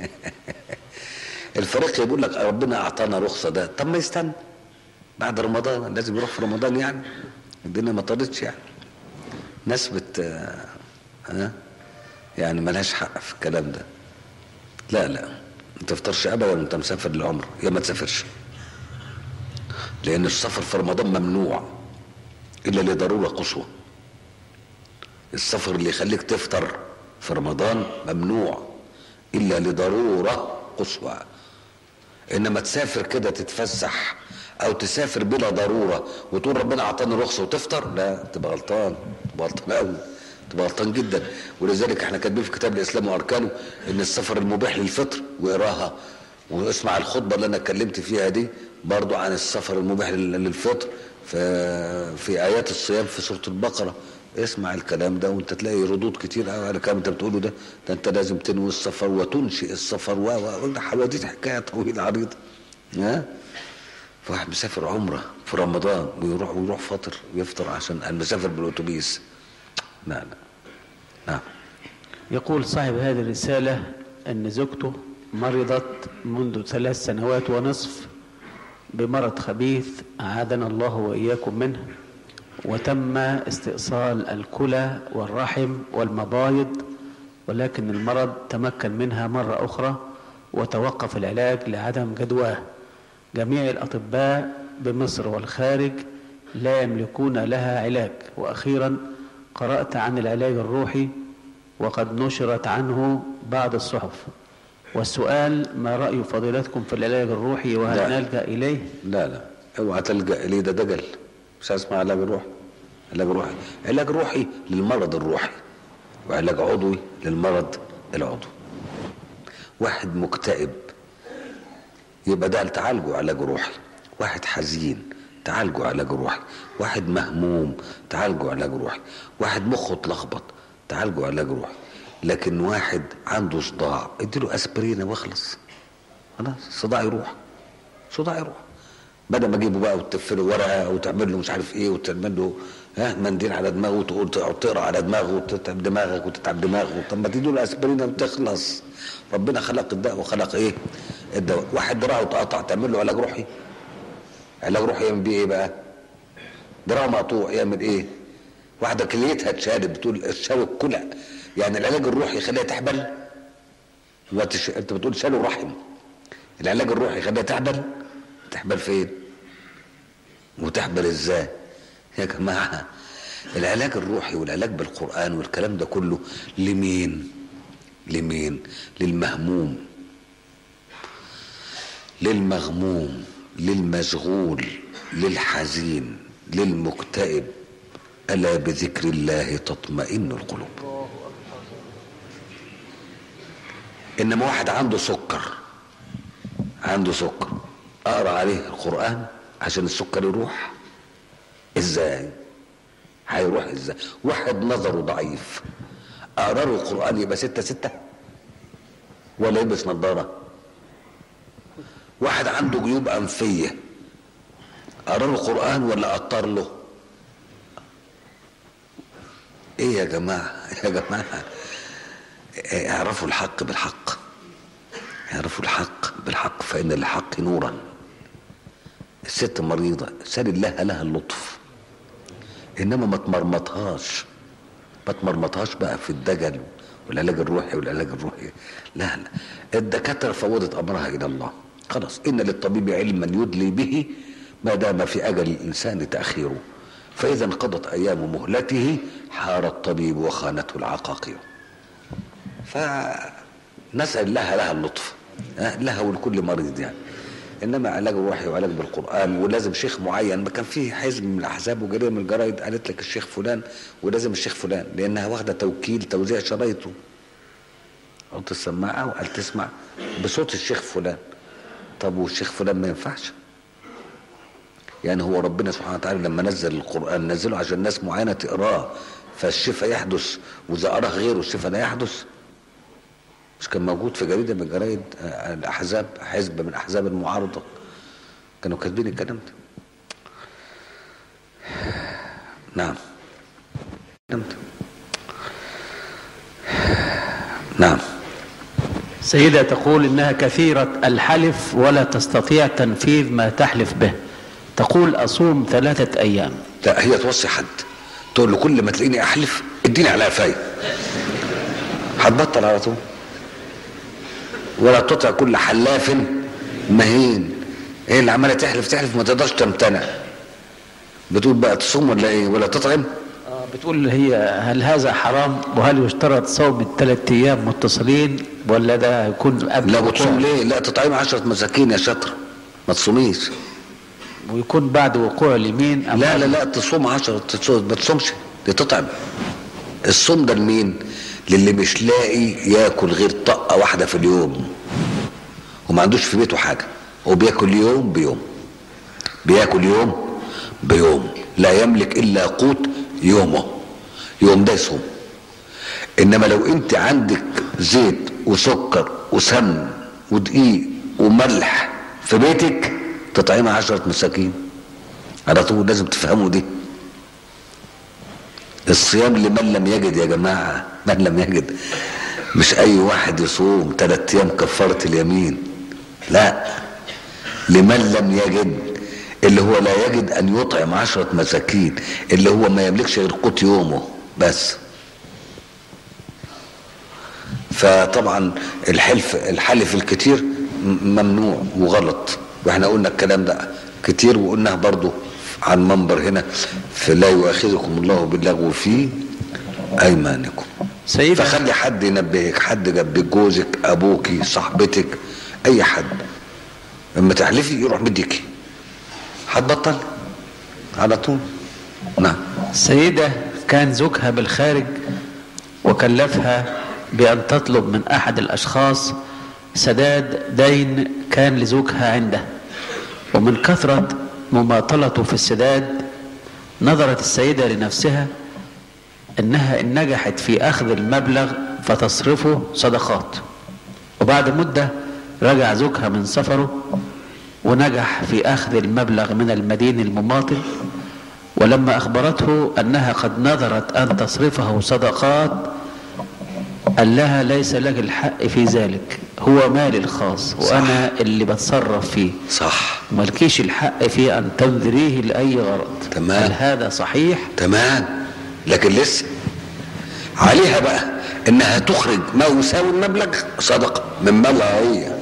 الفريق يقول لك ربنا أعطانا رخصة ده طب ما يستنى بعد رمضان لازم يروح في رمضان يعني الدنيا ما طارتش يعني ناس بت ها يعني ملهاش حق في الكلام ده لا لا ما تفطرش ابدا وانت مسافر للعمره يا ما تسافرش لان السفر في رمضان ممنوع الا لضروره قصوى السفر اللي يخليك تفطر في رمضان ممنوع الا لضروره قصوى انما تسافر كده تتفسح او تسافر بلا ضروره وتقول ربنا اعطاني رخصه وتفطر لا تبقى غلطان تبقى غلطان قوي تبقى غلطان جدا ولذلك احنا كاتبين في كتاب الاسلام واركانه ان السفر المباح للفطر واقراها واسمع الخطبه اللي انا اتكلمت فيها دي برضو عن السفر المباح لل- للفطر في في ايات الصيام في سوره البقره اسمع الكلام ده وانت تلاقي ردود كتير قوي على الكلام انت بتقوله ده ده انت لازم تنوي السفر وتنشئ السفر و و حواديت حكايه طويله عريضه ها فواحد مسافر عمره في رمضان ويروح ويروح فاطر ويفطر عشان المسافر بالاتوبيس لا لا نعم يقول صاحب هذه الرسالة أن زوجته مرضت منذ ثلاث سنوات ونصف بمرض خبيث أعاذنا الله وإياكم منه وتم استئصال الكلى والرحم والمبايض ولكن المرض تمكن منها مرة أخرى وتوقف العلاج لعدم جدواه جميع الأطباء بمصر والخارج لا يملكون لها علاج وأخيرا قرأت عن العلاج الروحي وقد نشرت عنه بعض الصحف والسؤال ما رأي فضيلتكم في العلاج الروحي وهل لا. نلجأ إليه لا لا اوعى تلجا اليه ده دجل مش اسمع علاج روحي علاج روحي علاج روحي للمرض الروحي وعلاج عضوي للمرض العضوي واحد مكتئب يبقى ده تعالجه علاج روحي واحد حزين تعالجه علاج روحي واحد مهموم تعالجه علاج روحي واحد مخه اتلخبط تعالجه علاج روحي لكن واحد عنده صداع اديله اسبرين واخلص خلاص الصداع يروح صداع يروح بدل ما اجيبه بقى وتقفله ورقه وتعمل له مش عارف ايه وتعمل له ها منديل على دماغه وتقول تقعد تقرا على دماغه وتتعب دماغك وتتعب دماغه طب ما تديله الاسبرين وتخلص ربنا خلق الداء وخلق ايه الدواء واحد دراعه اتقطع تعمل له علاج روحي علاج روحي يعمل بيه ايه بقى دراعه مقطوع يعمل ايه واحده كليتها اتشالت بتقول الشاوي الكلى يعني العلاج الروحي يخليها تحبل ما تش... انت بتقول شالوا الرحم العلاج الروحي يخليها تحبل تحبل فين وتحبل ازاي يا جماعه العلاج الروحي والعلاج بالقران والكلام ده كله لمين لمين للمهموم للمغموم للمشغول للحزين للمكتئب الا بذكر الله تطمئن القلوب انما واحد عنده سكر عنده سكر اقرا عليه القران عشان السكر يروح ازاي هيروح ازاي واحد نظره ضعيف اقرا له القران يبقى ستة ستة ولا يلبس نظارة واحد عنده جيوب أنفية أقرأ له القرآن ولا أقطر له إيه يا جماعة يا جماعة إيه، اعرفوا الحق بالحق يعرفوا الحق بالحق فإن الحق نورا الست مريضة سال الله لها اللطف إنما ما تمرمطهاش ما تمرمطهاش بقى في الدجل والعلاج الروحي والعلاج الروحي لا لا الدكاترة فوضت أمرها إلى الله خلاص إن للطبيب علما يدلي به ما دام في أجل الإنسان تأخيره فإذا انقضت أيام مهلته حار الطبيب وخانته العقاقير فنسأل الله لها اللطف لها ولكل مريض يعني انما علاج روحي وعلاج بالقران ولازم شيخ معين ما كان في حزب من الاحزاب وجريده من الجرايد قالت لك الشيخ فلان ولازم الشيخ فلان لانها واخده توكيل توزيع شرايطه حط السماعه وقال تسمع بصوت الشيخ فلان طب والشيخ فلان ما ينفعش يعني هو ربنا سبحانه وتعالى لما نزل القران نزله عشان ناس معينه تقراه فالشفاء يحدث واذا قراه غيره الشفاء لا يحدث مش كان موجود في جريده من جرايد الاحزاب حزب من احزاب المعارضه كانوا كاتبين الكلام ده نعم نعم سيدة تقول إنها كثيرة الحلف ولا تستطيع تنفيذ ما تحلف به تقول أصوم ثلاثة أيام لا هي توصي حد تقول له كل ما تلاقيني أحلف اديني على قفايا هتبطل على طول ولا تطع كل حلاف مهين ايه اللي عماله تحلف تحلف ما تقدرش تمتنع بتقول بقى تصوم ولا ايه ولا تطعم بتقول هي هل هذا حرام وهل يشترط صوم الثلاث ايام متصلين ولا ده يكون قبل لا بتصوم ليه لا تطعم عشرة مساكين يا شطر ما تصوميش ويكون بعد وقوع اليمين أم لا لا لا تصوم عشرة تصوم ما تصومش دي تطعم الصوم ده لمين للي مش لاقي ياكل غير طقه واحده في اليوم وما عندوش في بيته حاجه وبياكل يوم بيوم بياكل يوم بيوم لا يملك الا قوت يومه يوم ده يصوم انما لو انت عندك زيت وسكر وسمن ودقيق وملح في بيتك تطعمها عشرة مساكين على طول لازم تفهموا دي الصيام لمن لم يجد يا جماعة من لم يجد مش أي واحد يصوم ثلاث أيام كفارة اليمين لا لمن لم يجد اللي هو لا يجد أن يطعم عشرة مساكين اللي هو ما يملكش غير قوت يومه بس فطبعا الحلف الحلف الكتير ممنوع وغلط واحنا قلنا الكلام ده كتير وقلناه برضو عن منبر هنا فلا يؤاخذكم الله باللغو في ايمانكم سيدة فخلي حد ينبهك حد جنبك جوزك ابوكي صاحبتك اي حد لما تحلفي يروح مديكي هتبطل على طول نعم سيدة كان زوجها بالخارج وكلفها بأن تطلب من أحد الأشخاص سداد دين كان لزوجها عنده ومن كثرة مماطلته في السداد نظرت السيدة لنفسها انها ان نجحت في اخذ المبلغ فتصرفه صدقات وبعد مدة رجع زوجها من سفره ونجح في اخذ المبلغ من المدين المماطل ولما اخبرته انها قد نظرت ان تصرفه صدقات قال لها ليس لك الحق في ذلك هو مالي الخاص وانا اللي بتصرف فيه صح مالكيش الحق في ان تنذريه لاي غرض تمام. هل هذا صحيح تمام لكن لسه عليها بقى انها تخرج ما يساوي المبلغ صدقه من مالها هي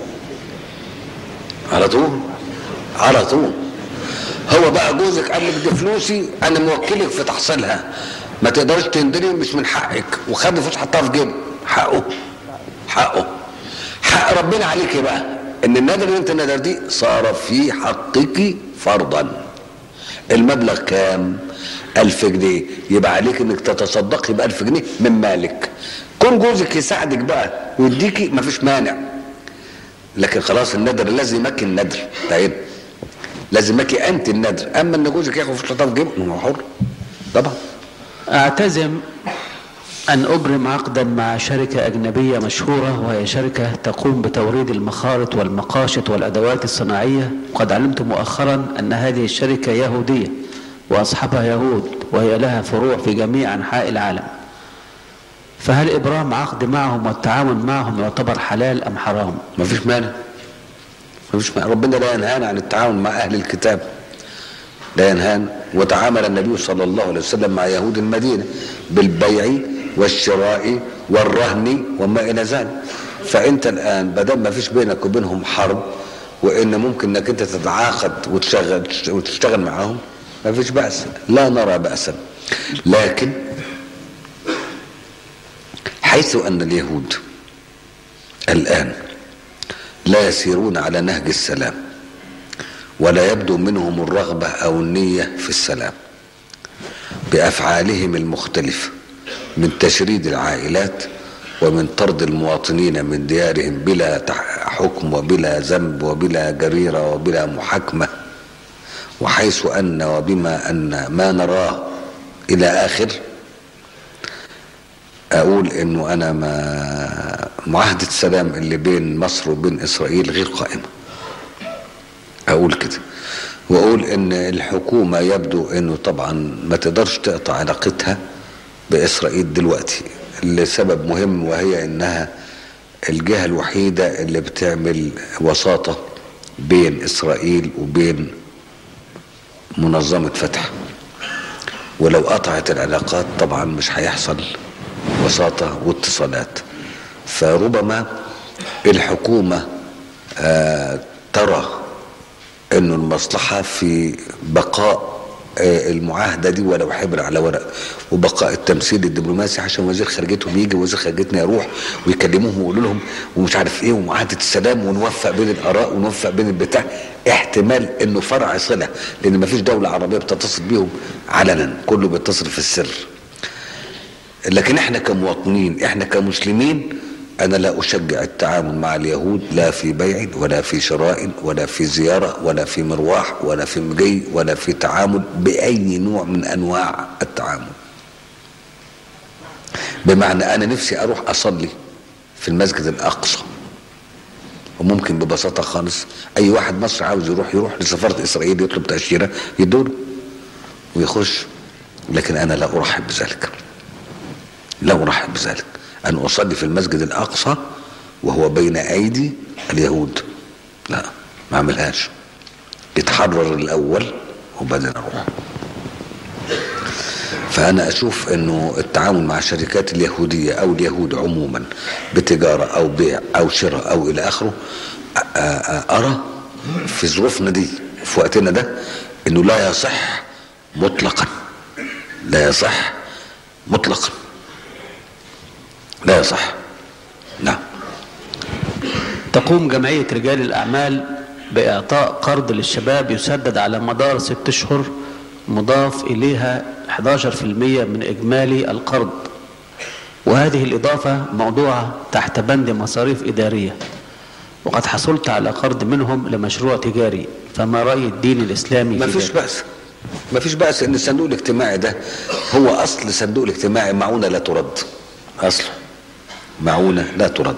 على طول على طول هو بقى جوزك قال لك دي فلوسي انا موكلك في تحصيلها ما تقدرش تندري مش من حقك وخد فلوس حطها في جيبه حقه حقه حق ربنا عليك بقى ان النذر اللي انت نذر دي صار في حقك فرضا المبلغ كام ألف جنيه يبقى عليك انك تتصدقي بألف جنيه من مالك كون جوزك يساعدك بقى ويديكي مفيش مانع لكن خلاص النذر لازم يمكن النذر طيب لازم يمكن انت النذر اما ان جوزك ياخد فلوس في جيبه هو حر طبعا اعتزم أن أبرم عقدا مع شركة أجنبية مشهورة وهي شركة تقوم بتوريد المخارط والمقاشط والأدوات الصناعية وقد علمت مؤخرا أن هذه الشركة يهودية وأصحابها يهود وهي لها فروع في جميع أنحاء العالم فهل إبرام عقد معهم والتعاون معهم يعتبر حلال أم حرام ما فيش مانع ما فيش مانع ربنا لا ينهانا عن التعاون مع أهل الكتاب لا ينهانا وتعامل النبي صلى الله عليه وسلم مع يهود المدينة بالبيع والشراء والرهن وما إلى ذلك فأنت الآن بدل ما فيش بينك وبينهم حرب وإن ممكن إنك أنت تتعاقد وتشغل وتشتغل معاهم ما فيش بأس لا نرى بأسا لكن حيث أن اليهود الآن لا يسيرون على نهج السلام ولا يبدو منهم الرغبة أو النية في السلام بأفعالهم المختلفة من تشريد العائلات ومن طرد المواطنين من ديارهم بلا حكم وبلا ذنب وبلا جريرة وبلا محاكمة وحيث أن وبما أن ما نراه إلى آخر أقول إنه أنا ما معاهدة السلام اللي بين مصر وبين إسرائيل غير قائمة أقول كده وأقول إن الحكومة يبدو إنه طبعا ما تقدرش تقطع علاقتها بإسرائيل دلوقتي لسبب مهم وهي إنها الجهة الوحيدة اللي بتعمل وساطة بين إسرائيل وبين منظمة فتح ولو قطعت العلاقات طبعا مش هيحصل وساطة واتصالات فربما الحكومة آه ترى انه المصلحة في بقاء آه المعاهدة دي ولو حبر على ورق وبقاء التمثيل الدبلوماسي عشان وزير خارجيتهم يجي وزير خارجيتنا يروح ويكلموهم ويقولوا لهم ومش عارف ايه ومعاهدة السلام ونوفق بين الاراء ونوفق بين البتاع احتمال انه فرع صلة لان مفيش دولة عربية بتتصل بيهم علنا كله بيتصل في السر لكن احنا كمواطنين احنا كمسلمين انا لا اشجع التعامل مع اليهود لا في بيع ولا في شراء ولا في زيارة ولا في مرواح ولا في مجي ولا في تعامل باي نوع من انواع التعامل بمعنى انا نفسي اروح اصلي في المسجد الاقصى وممكن ببساطة خالص اي واحد مصري عاوز يروح يروح لسفارة اسرائيل يطلب تأشيرة يدوله ويخش لكن انا لا ارحب بذلك لا ارحب بذلك ان اصلي في المسجد الاقصى وهو بين ايدي اليهود لا ما اعملهاش يتحرر الاول وبعدين اروح فانا اشوف انه التعامل مع الشركات اليهوديه او اليهود عموما بتجاره او بيع او شراء او الى اخره ارى في ظروفنا دي في وقتنا ده انه لا يصح مطلقا لا يصح مطلقا لا يصح نعم تقوم جمعية رجال الأعمال بإعطاء قرض للشباب يسدد على مدار ست أشهر مضاف إليها 11% من إجمالي القرض وهذه الإضافة موضوعة تحت بند مصاريف إدارية وقد حصلت على قرض منهم لمشروع تجاري فما رأي الدين الإسلامي ما في فيش ذلك؟ بأس ما فيش بأس ان الصندوق الاجتماعي ده هو اصل الصندوق الاجتماعي معونة لا ترد اصله معونة لا ترد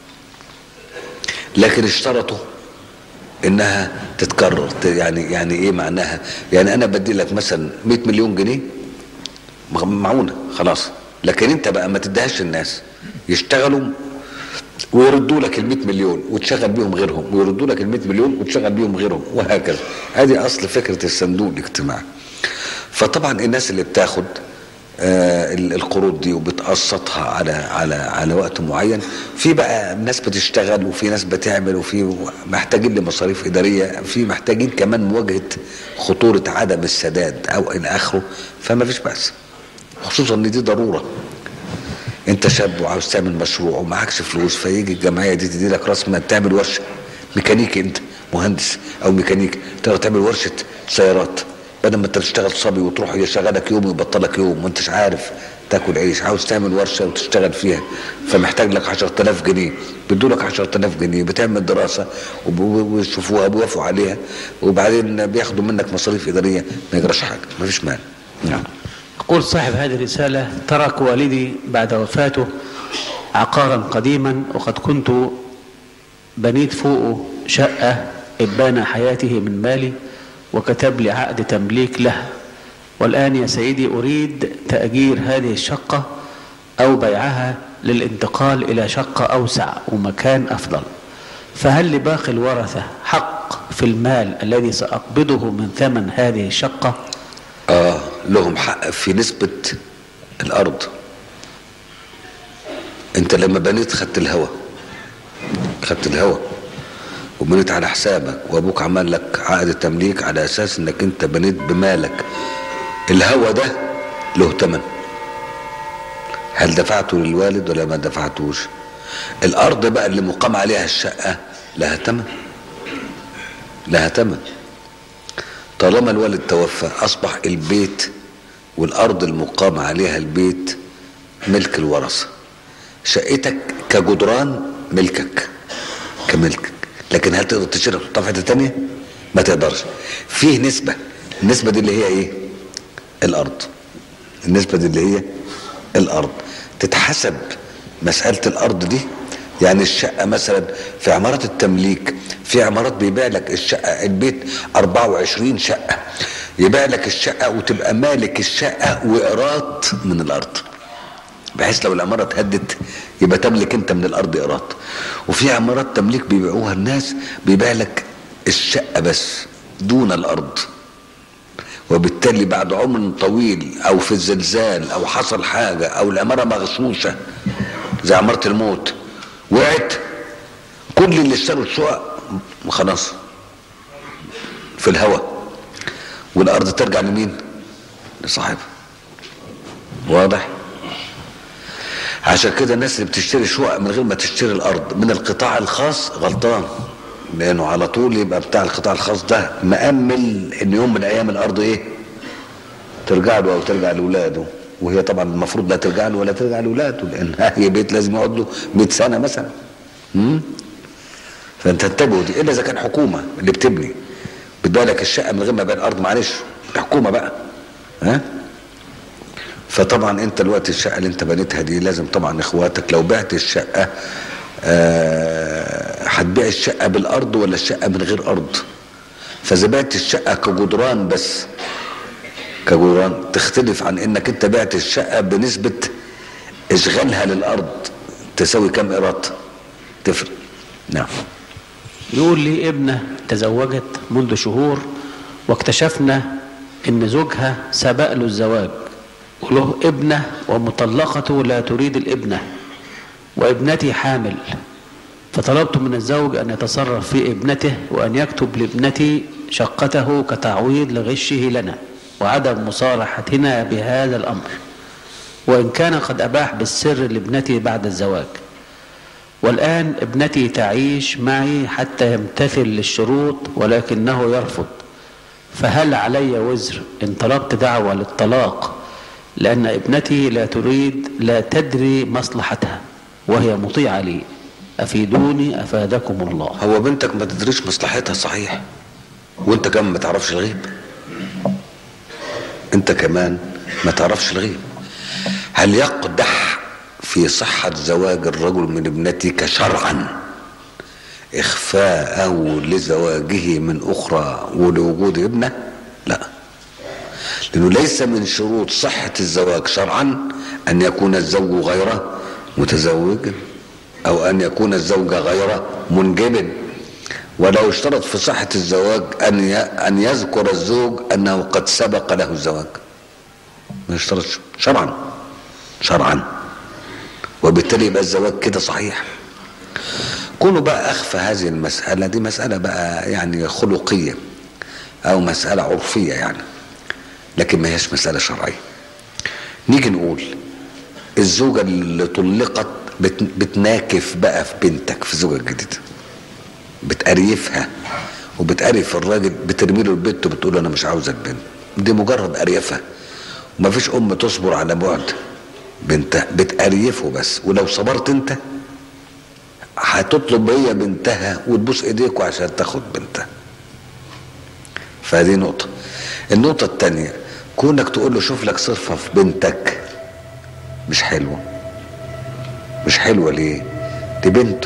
لكن اشترطوا انها تتكرر ت- يعني يعني ايه معناها يعني انا بدي لك مثلا 100 مليون جنيه مغ- معونة خلاص لكن انت بقى ما تديهاش الناس يشتغلوا ويردوا لك ال 100 مليون وتشغل بيهم غيرهم ويردوا لك ال 100 مليون وتشغل بيهم غيرهم وهكذا هذه اصل فكره الصندوق الاجتماعي فطبعا الناس اللي بتاخد آه، ال- القروض دي وبتقسطها على على على وقت معين في بقى ناس بتشتغل وفي ناس بتعمل وفي محتاجين لمصاريف اداريه في محتاجين كمان مواجهه خطوره عدم السداد او الى اخره فما فيش باس خصوصا ان دي ضروره انت شاب وعاوز تعمل مشروع ومعكش فلوس فيجي الجمعيه دي تدي لك راس مال تعمل ورشه ميكانيكي انت مهندس او ميكانيكي تقدر تعمل ورشه سيارات بدل ما انت تشتغل صبي وتروح يشغلك يوم ويبطلك يوم وانتش عارف تاكل عيش عاوز تعمل ورشه وتشتغل فيها فمحتاج لك 10000 جنيه بيدوا لك 10000 جنيه بتعمل دراسه وب- ويشوفوها بيوافقوا عليها وبعدين بياخدوا منك مصاريف اداريه ما يجراش حاجه ما فيش مانع نعم يقول صاحب هذه الرسالة ترك والدي بعد وفاته عقارا قديما وقد كنت بنيت فوقه شقة إبان حياته من مالي وكتب لي عقد تمليك له والآن يا سيدي أريد تأجير هذه الشقة أو بيعها للانتقال إلى شقة أوسع ومكان أفضل فهل لباقي الورثة حق في المال الذي سأقبضه من ثمن هذه الشقة اه لهم حق في نسبة الارض انت لما بنيت خدت الهوى خدت الهوى وبنيت على حسابك وابوك عمل لك عقد تمليك على اساس انك انت بنيت بمالك الهوى ده له تمن هل دفعته للوالد ولا ما دفعتوش الارض بقى اللي مقام عليها الشقة لها تمن لها تمن طالما الوالد توفى اصبح البيت والارض المقام عليها البيت ملك الورثه شقتك كجدران ملكك كملكك لكن هل تقدر تشتري وتحطها في حته تانيه؟ ما تقدرش فيه نسبه النسبه دي اللي هي ايه؟ الارض النسبه دي اللي هي الارض تتحسب مساله الارض دي يعني الشقه مثلا في عمارات التمليك في عمارات بيبيع لك الشقه البيت 24 شقه يبيع لك الشقه وتبقى مالك الشقه وايراد من الارض بحيث لو العماره اتهدت يبقى تملك انت من الارض ايراد وفي عمارات تمليك بيبيعوها الناس بيبيع لك الشقه بس دون الارض وبالتالي بعد عمر طويل او في الزلزال او حصل حاجه او العماره مغشوشه زي عماره الموت وقعت كل اللي اشتروا الشقق خلاص في الهواء والارض ترجع لمين لصاحبها واضح عشان كده الناس اللي بتشتري شقق من غير ما تشتري الارض من القطاع الخاص غلطان لانه على طول يبقى بتاع القطاع الخاص ده مأمل ان يوم من الايام الارض ايه ترجع له او ترجع لاولاده وهي طبعا المفروض لا ترجع له ولا ترجع لاولاده لان هي بيت لازم يقعد له 100 سنه مثلا امم فانت انتبهوا دي الا اذا كان حكومه اللي بتبني بتبيع لك الشقه من غير ما يبيع الارض معلش الحكومه بقى ها فطبعا انت دلوقتي الشقه اللي انت بنيتها دي لازم طبعا اخواتك لو بعت الشقه آه، هتبيع الشقه بالارض ولا الشقه من غير ارض فاذا بعت الشقه كجدران بس كجدران تختلف عن انك انت بعت الشقه بنسبه اشغالها للارض تساوي كم ايراد تفرق نعم يقول لي ابنة تزوجت منذ شهور واكتشفنا ان زوجها سبق له الزواج وله ابنة ومطلقته لا تريد الابنة وابنتي حامل فطلبت من الزوج أن يتصرف في ابنته وأن يكتب لابنتي شقته كتعويض لغشه لنا وعدم مصالحتنا بهذا الأمر وإن كان قد أباح بالسر لابنتي بعد الزواج والآن ابنتي تعيش معي حتى يمتثل للشروط ولكنه يرفض فهل علي وزر إن طلبت دعوة للطلاق لأن ابنتي لا تريد لا تدري مصلحتها وهي مطيعة لي أفيدوني أفادكم الله هو بنتك ما تدريش مصلحتها صحيح وانت كمان ما تعرفش الغيب انت كمان ما تعرفش الغيب هل يقدح في صحة زواج الرجل من ابنتك شرعا إخفاءه لزواجه من أخرى ولوجود ابنه لا لأنه ليس من شروط صحة الزواج شرعا أن يكون الزوج غير متزوج أو أن يكون الزوج غير منجب ولو اشترط في صحة الزواج أن أن يذكر الزوج أنه قد سبق له الزواج ما يشترطش شرعا شرعا وبالتالي يبقى الزواج كده صحيح كونه بقى أخفى هذه المسألة دي مسألة بقى يعني خلقية أو مسألة عرفية يعني لكن ما هيش مسألة شرعية نيجي نقول الزوجة اللي طلقت بت بتناكف بقى في بنتك في زوجة جديدة بتقريفها وبتقرف الراجل بترمي له البنت وبتقول له انا مش عاوزك بنت دي مجرد قريفها ومفيش ام تصبر على بعد بنتها بتقريفه بس ولو صبرت انت هتطلب هي بنتها وتبوس ايديكوا عشان تاخد بنتها فدي نقطة النقطة التانية كونك تقول له شوف لك صرفة في بنتك مش حلوة مش حلوة ليه دي بنته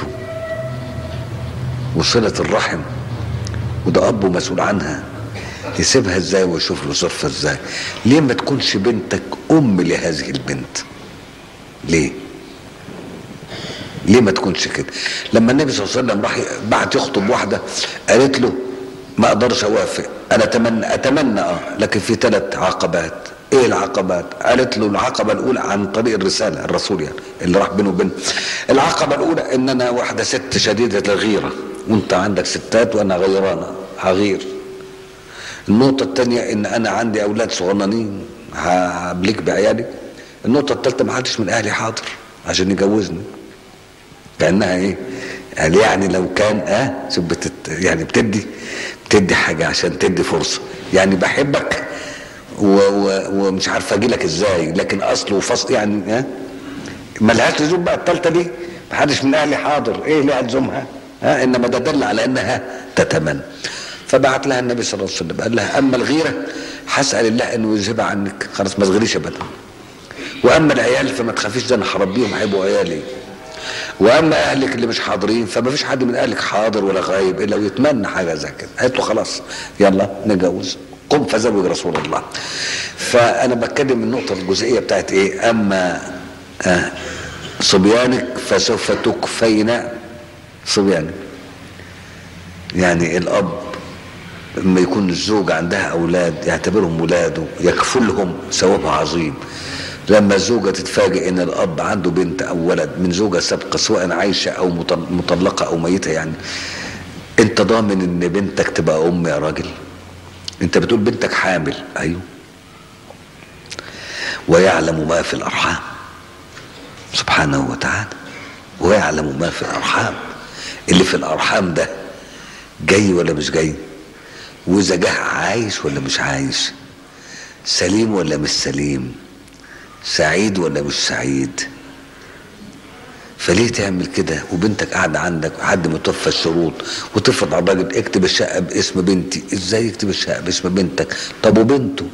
وصلة الرحم وده أبه مسؤول عنها يسيبها ازاي ويشوف له صرفة ازاي ليه ما تكونش بنتك أم لهذه البنت ليه ليه ما تكونش كده لما النبي صلى الله عليه وسلم راح بعت يخطب واحده قالت له ما اقدرش اوافق انا اتمنى اتمنى اه لكن في ثلاث عقبات ايه العقبات قالت له العقبه الاولى عن طريق الرساله الرسول يعني اللي راح بينه وبين العقبه الاولى ان انا واحده ست شديده الغيره وانت عندك ستات وانا غيرانه هغير النقطة الثانية إن أنا عندي أولاد صغننين هبليك بعيالي النقطة الثالثة ما حدش من أهلي حاضر عشان يجوزني كأنها إيه؟ قال يعني لو كان اه شوف بتت يعني بتدي بتدي حاجة عشان تدي فرصة يعني بحبك و و ومش عارف اجي لك ازاي لكن اصل وفصل يعني ها ملهاش لزوم بقى الثالثه دي محدش من اهلي حاضر ايه اللي الزمها ها انما ده دل على انها تتمنى فبعت لها النبي صلى الله عليه وسلم قال لها اما الغيره هسال الله انه يذهبها عنك خلاص ما تغيريش ابدا واما العيال فما تخافيش ده انا هربيهم هيبقوا عيالي واما اهلك اللي مش حاضرين فما فيش حد من اهلك حاضر ولا غايب الا ويتمنى حاجه زي كده قالت له خلاص يلا نتجوز قم فزوج رسول الله فانا بتكلم النقطه الجزئيه بتاعت ايه اما آه صبيانك فسوف تكفين صبيانك يعني الاب لما يكون الزوج عندها اولاد يعتبرهم ولاده يكفلهم ثواب عظيم لما الزوجه تتفاجئ ان الاب عنده بنت او ولد من زوجه سابقه سواء عايشه او مطلقه او ميته يعني انت ضامن ان بنتك تبقى ام يا راجل انت بتقول بنتك حامل ايوه ويعلم ما في الارحام سبحانه وتعالى ويعلم ما في الارحام اللي في الارحام ده جاي ولا مش جاي واذا جه عايش ولا مش عايش سليم ولا مش سليم سعيد ولا مش سعيد فليه تعمل كده وبنتك قاعده عندك وحد متوفى الشروط وتفرض على الراجل اكتب الشقه باسم بنتي ازاي يكتب الشقه باسم بنتك طب وبنته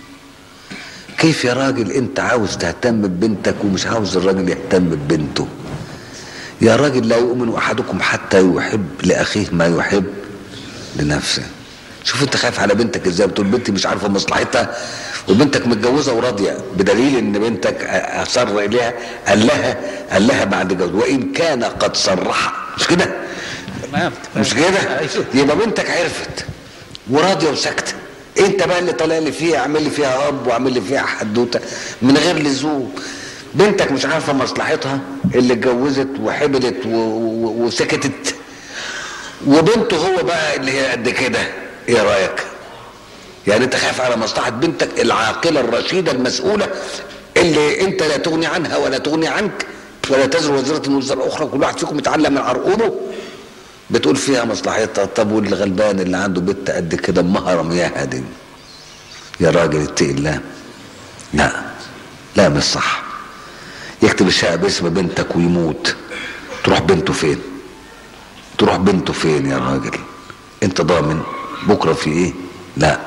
كيف يا راجل انت عاوز تهتم ببنتك ومش عاوز الراجل يهتم ببنته يا راجل لا يؤمن احدكم حتى يحب لاخيه ما يحب لنفسه شوف انت خايف على بنتك ازاي بتقول بنتي مش عارفه مصلحتها وبنتك متجوزه وراضيه بدليل ان بنتك اصر اليها قال لها قال لها بعد جوز وان كان قد صرح مش كده؟ تمام مش كده؟ يبقى بنتك عرفت وراضيه وساكته انت بقى اللي طالع لي فيها اعمل لي فيها اب واعمل لي فيها حدوته من غير لزوم بنتك مش عارفه مصلحتها اللي اتجوزت وحبلت و... و... وسكتت وبنته هو بقى اللي هي قد كده ايه رايك؟ يعني انت خايف على مصلحه بنتك العاقله الرشيده المسؤوله اللي انت لا تغني عنها ولا تغني عنك ولا تزر وزره وزر اخرى كل واحد فيكم يتعلم من عرقوبه بتقول فيها مصلحتها طب والغلبان اللي عنده بنت قد كده امها رمياها دي يا راجل اتقي الله لا لا مش صح يكتب الشقه باسم بنتك ويموت تروح بنته فين تروح بنته فين يا راجل انت ضامن بكره في ايه لا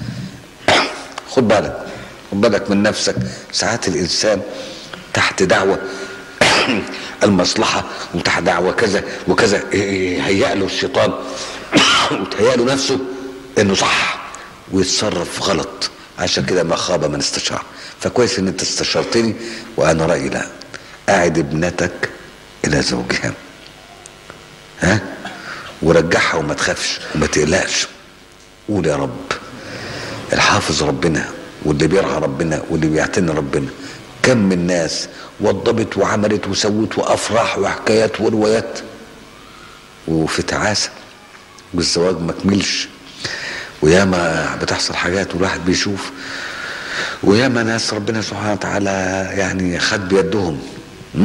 خد بالك خد بالك من نفسك ساعات الانسان تحت دعوه المصلحه وتحت دعوه كذا وكذا هيأ له الشيطان وتهيأ له نفسه انه صح ويتصرف غلط عشان كده ما خاب من استشار فكويس ان انت استشرتني وانا رايي لا اعد ابنتك الى زوجها ها ورجعها وما تخافش وما تقلقش قول يا رب الحافظ ربنا واللي بيرعى ربنا واللي بيعتني ربنا كم من ناس وضبت وعملت وسوت وافراح وحكايات وروايات وفي تعاسه والزواج ما كملش وياما بتحصل حاجات والواحد بيشوف وياما ناس ربنا سبحانه وتعالى يعني خد بيدهم م?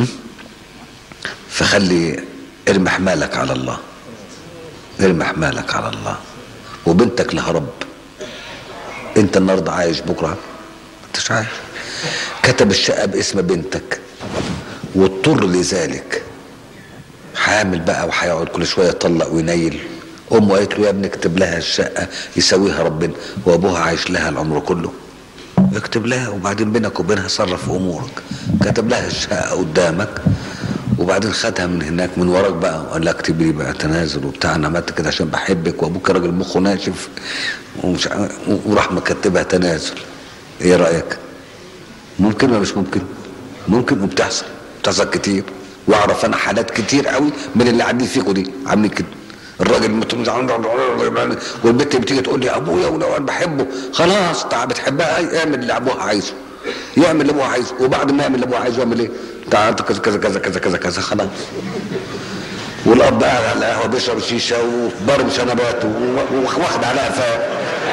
فخلي ارمي حمالك على الله ارمي حمالك على الله وبنتك لها رب انت النهارده عايش بكره ما انتش عايش كتب الشقه باسم بنتك واضطر لذلك حامل بقى وهيقعد كل شويه يطلق وينيل امه قالت له يا ابني اكتب لها الشقه يسويها ربنا وابوها عايش لها العمر كله اكتب لها وبعدين بينك وبينها صرف امورك كتب لها الشقه قدامك وبعدين خدها من هناك من وراك بقى وقال لها اكتبي لي بقى تنازل وبتاع انا عملت كده عشان بحبك وابوك راجل مخه ناشف ومش وراح مكتبها تنازل ايه رايك؟ ممكن ولا مش ممكن؟ ممكن وبتحصل بتحصل كتير واعرف انا حالات كتير قوي من اللي قاعدين فيكم دي عاملين كده الراجل مت- والبنت بتيجي تقول لي ابويا ولو انا بحبه خلاص تعال بتحبها اي اعمل اللي ابوها عايزه يعمل اللي ابوها عايزه وبعد ما يعمل اللي ابوها عايزه يعمل ايه؟ تعال انت كذا كذا كذا كذا كذا كذا خلاص والاب قاعد على القهوه بيشرب شيشه وضارب شنبات و- واخد على قفاه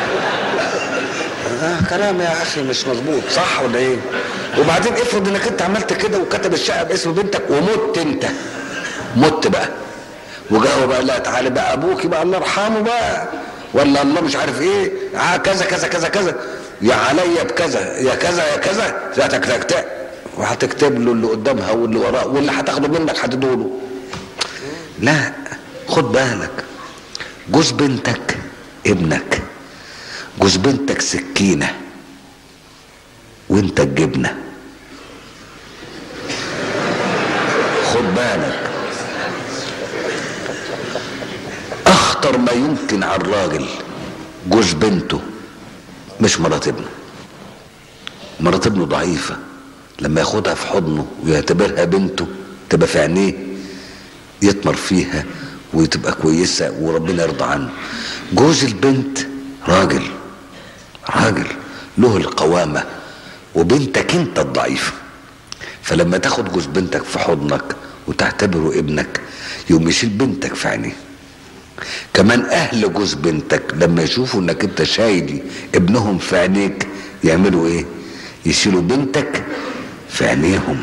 آه كلام يا اخي مش مظبوط صح ولا ايه وبعدين افرض انك انت عملت كده وكتب الشقه باسم بنتك ومت انت مت بقى وجاء بقى لا تعالى بقى ابوك بقى الله يرحمه بقى ولا الله مش عارف ايه آه كذا كذا كذا كذا يا عليا بكذا يا كذا يا كذا لا تكتب وهتكتب له اللي قدامها واللي وراه واللي هتاخده منك هتدوله لا خد بالك جوز بنتك ابنك جوز بنتك سكينة وانت الجبنة خد بالك اخطر ما يمكن على الراجل جوز بنته مش مرات ابنه مرات ابنه ضعيفة لما ياخدها في حضنه ويعتبرها بنته تبقى في عينيه يطمر فيها وتبقى كويسة وربنا يرضى عنه جوز البنت راجل راجل له القوامة وبنتك انت الضعيفة فلما تاخد جوز بنتك في حضنك وتعتبره ابنك يوم يشيل بنتك في عينيه كمان اهل جوز بنتك لما يشوفوا انك انت شايل ابنهم في عينيك يعملوا ايه يشيلوا بنتك في عينيهم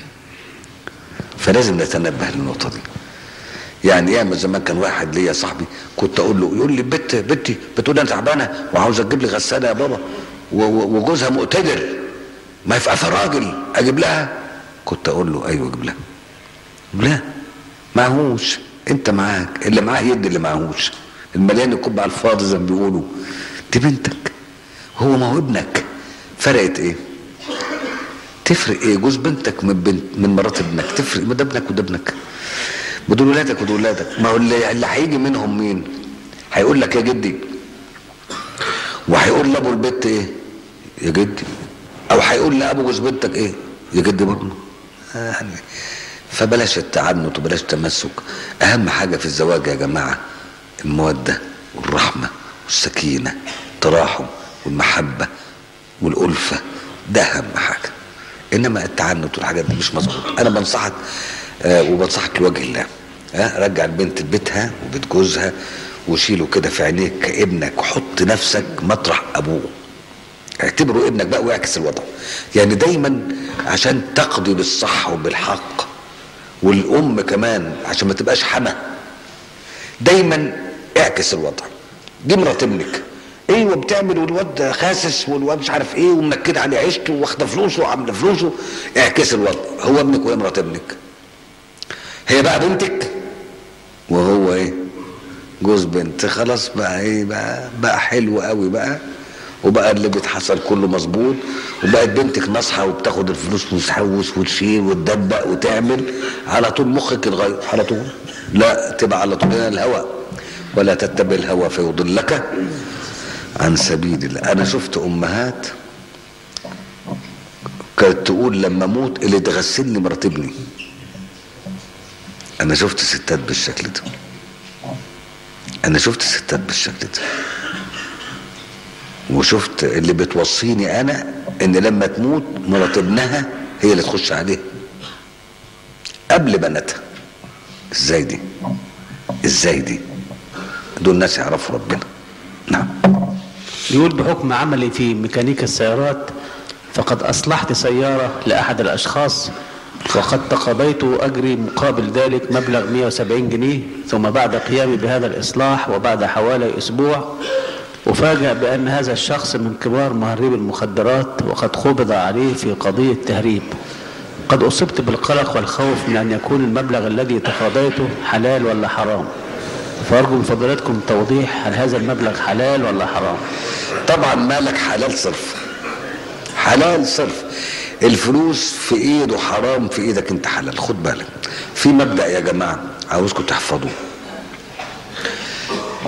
فلازم نتنبه للنقطة دي يعني ياما زمان كان واحد ليا صاحبي كنت اقول له يقول لي بنت بنتي بتقول لي انا تعبانه وعاوز اجيب لي غساله يا بابا و- و- وجوزها مقتدر ما يبقى راجل اجيب لها كنت اقول له ايوه اجيب لها لا معهوش انت معاك اللي معاه يدي اللي معهوش المليان يكب على الفاضي زي ما بيقولوا دي بنتك هو ما هو ابنك فرقت ايه تفرق ايه جوز بنتك من بنت من مرات ابنك تفرق ما ده ابنك وده ابنك ودول ولادك ودول ولادك ما هو اللي, اللي هيجي منهم مين هيقول لك يا جدي وهيقول لابو البت ايه يا جدي او هيقول لابو جوز بنتك ايه يا جدي برضه آه يعني فبلاش التعنت وبلاش التمسك اهم حاجه في الزواج يا جماعه الموده والرحمه والسكينه التراحم والمحبه والالفه ده اهم حاجه انما التعنت والحاجات دي مش مظبوط انا بنصحك آه وبنصحك لوجه الله ها رجع البنت لبيتها وبيت جوزها وشيله كده في عينيك كابنك وحط نفسك مطرح ابوه اعتبره ابنك بقى واعكس الوضع يعني دايما عشان تقضي بالصح وبالحق والام كمان عشان ما تبقاش حما دايما اعكس الوضع دي مرات ابنك ايوه بتعمل والواد خاسس والواد مش عارف ايه ومنكد عليه عيشته واخده فلوسه وعامله فلوسه اعكس الوضع هو ابنك وهي مرات ابنك هي بقى بنتك وهو ايه جوز بنت خلاص بقى ايه بقى بقى حلو قوي بقى وبقى اللي بيتحصل كله مظبوط وبقت بنتك ناصحه وبتاخد الفلوس وتحوس وتشيل وتدبق وتعمل على طول مخك يتغير على طول لا تبقى على طول هنا الهوى ولا تتبع الهوى فيضلك عن سبيل الله انا شفت امهات كانت تقول لما اموت اللي تغسلني مرات ابني انا شفت ستات بالشكل ده انا شفت ستات بالشكل ده وشفت اللي بتوصيني انا ان لما تموت مرات ابنها هي اللي تخش عليه قبل بناتها ازاي دي ازاي دي دول ناس يعرفوا ربنا نعم يقول بحكم عملي في ميكانيكا السيارات فقد أصلحت سيارة لأحد الأشخاص وقد تقاضيت أجري مقابل ذلك مبلغ 170 جنيه ثم بعد قيامي بهذا الإصلاح وبعد حوالي أسبوع أفاجأ بأن هذا الشخص من كبار مهربي المخدرات وقد قبض عليه في قضية تهريب قد أصبت بالقلق والخوف من أن يكون المبلغ الذي تقاضيته حلال ولا حرام فأرجو من فضيلتكم توضيح هل هذا المبلغ حلال ولا حرام طبعا مالك حلال صرف حلال صرف الفلوس في ايده حرام في ايدك انت حلال خد بالك في مبدأ يا جماعة عاوزكم تحفظوه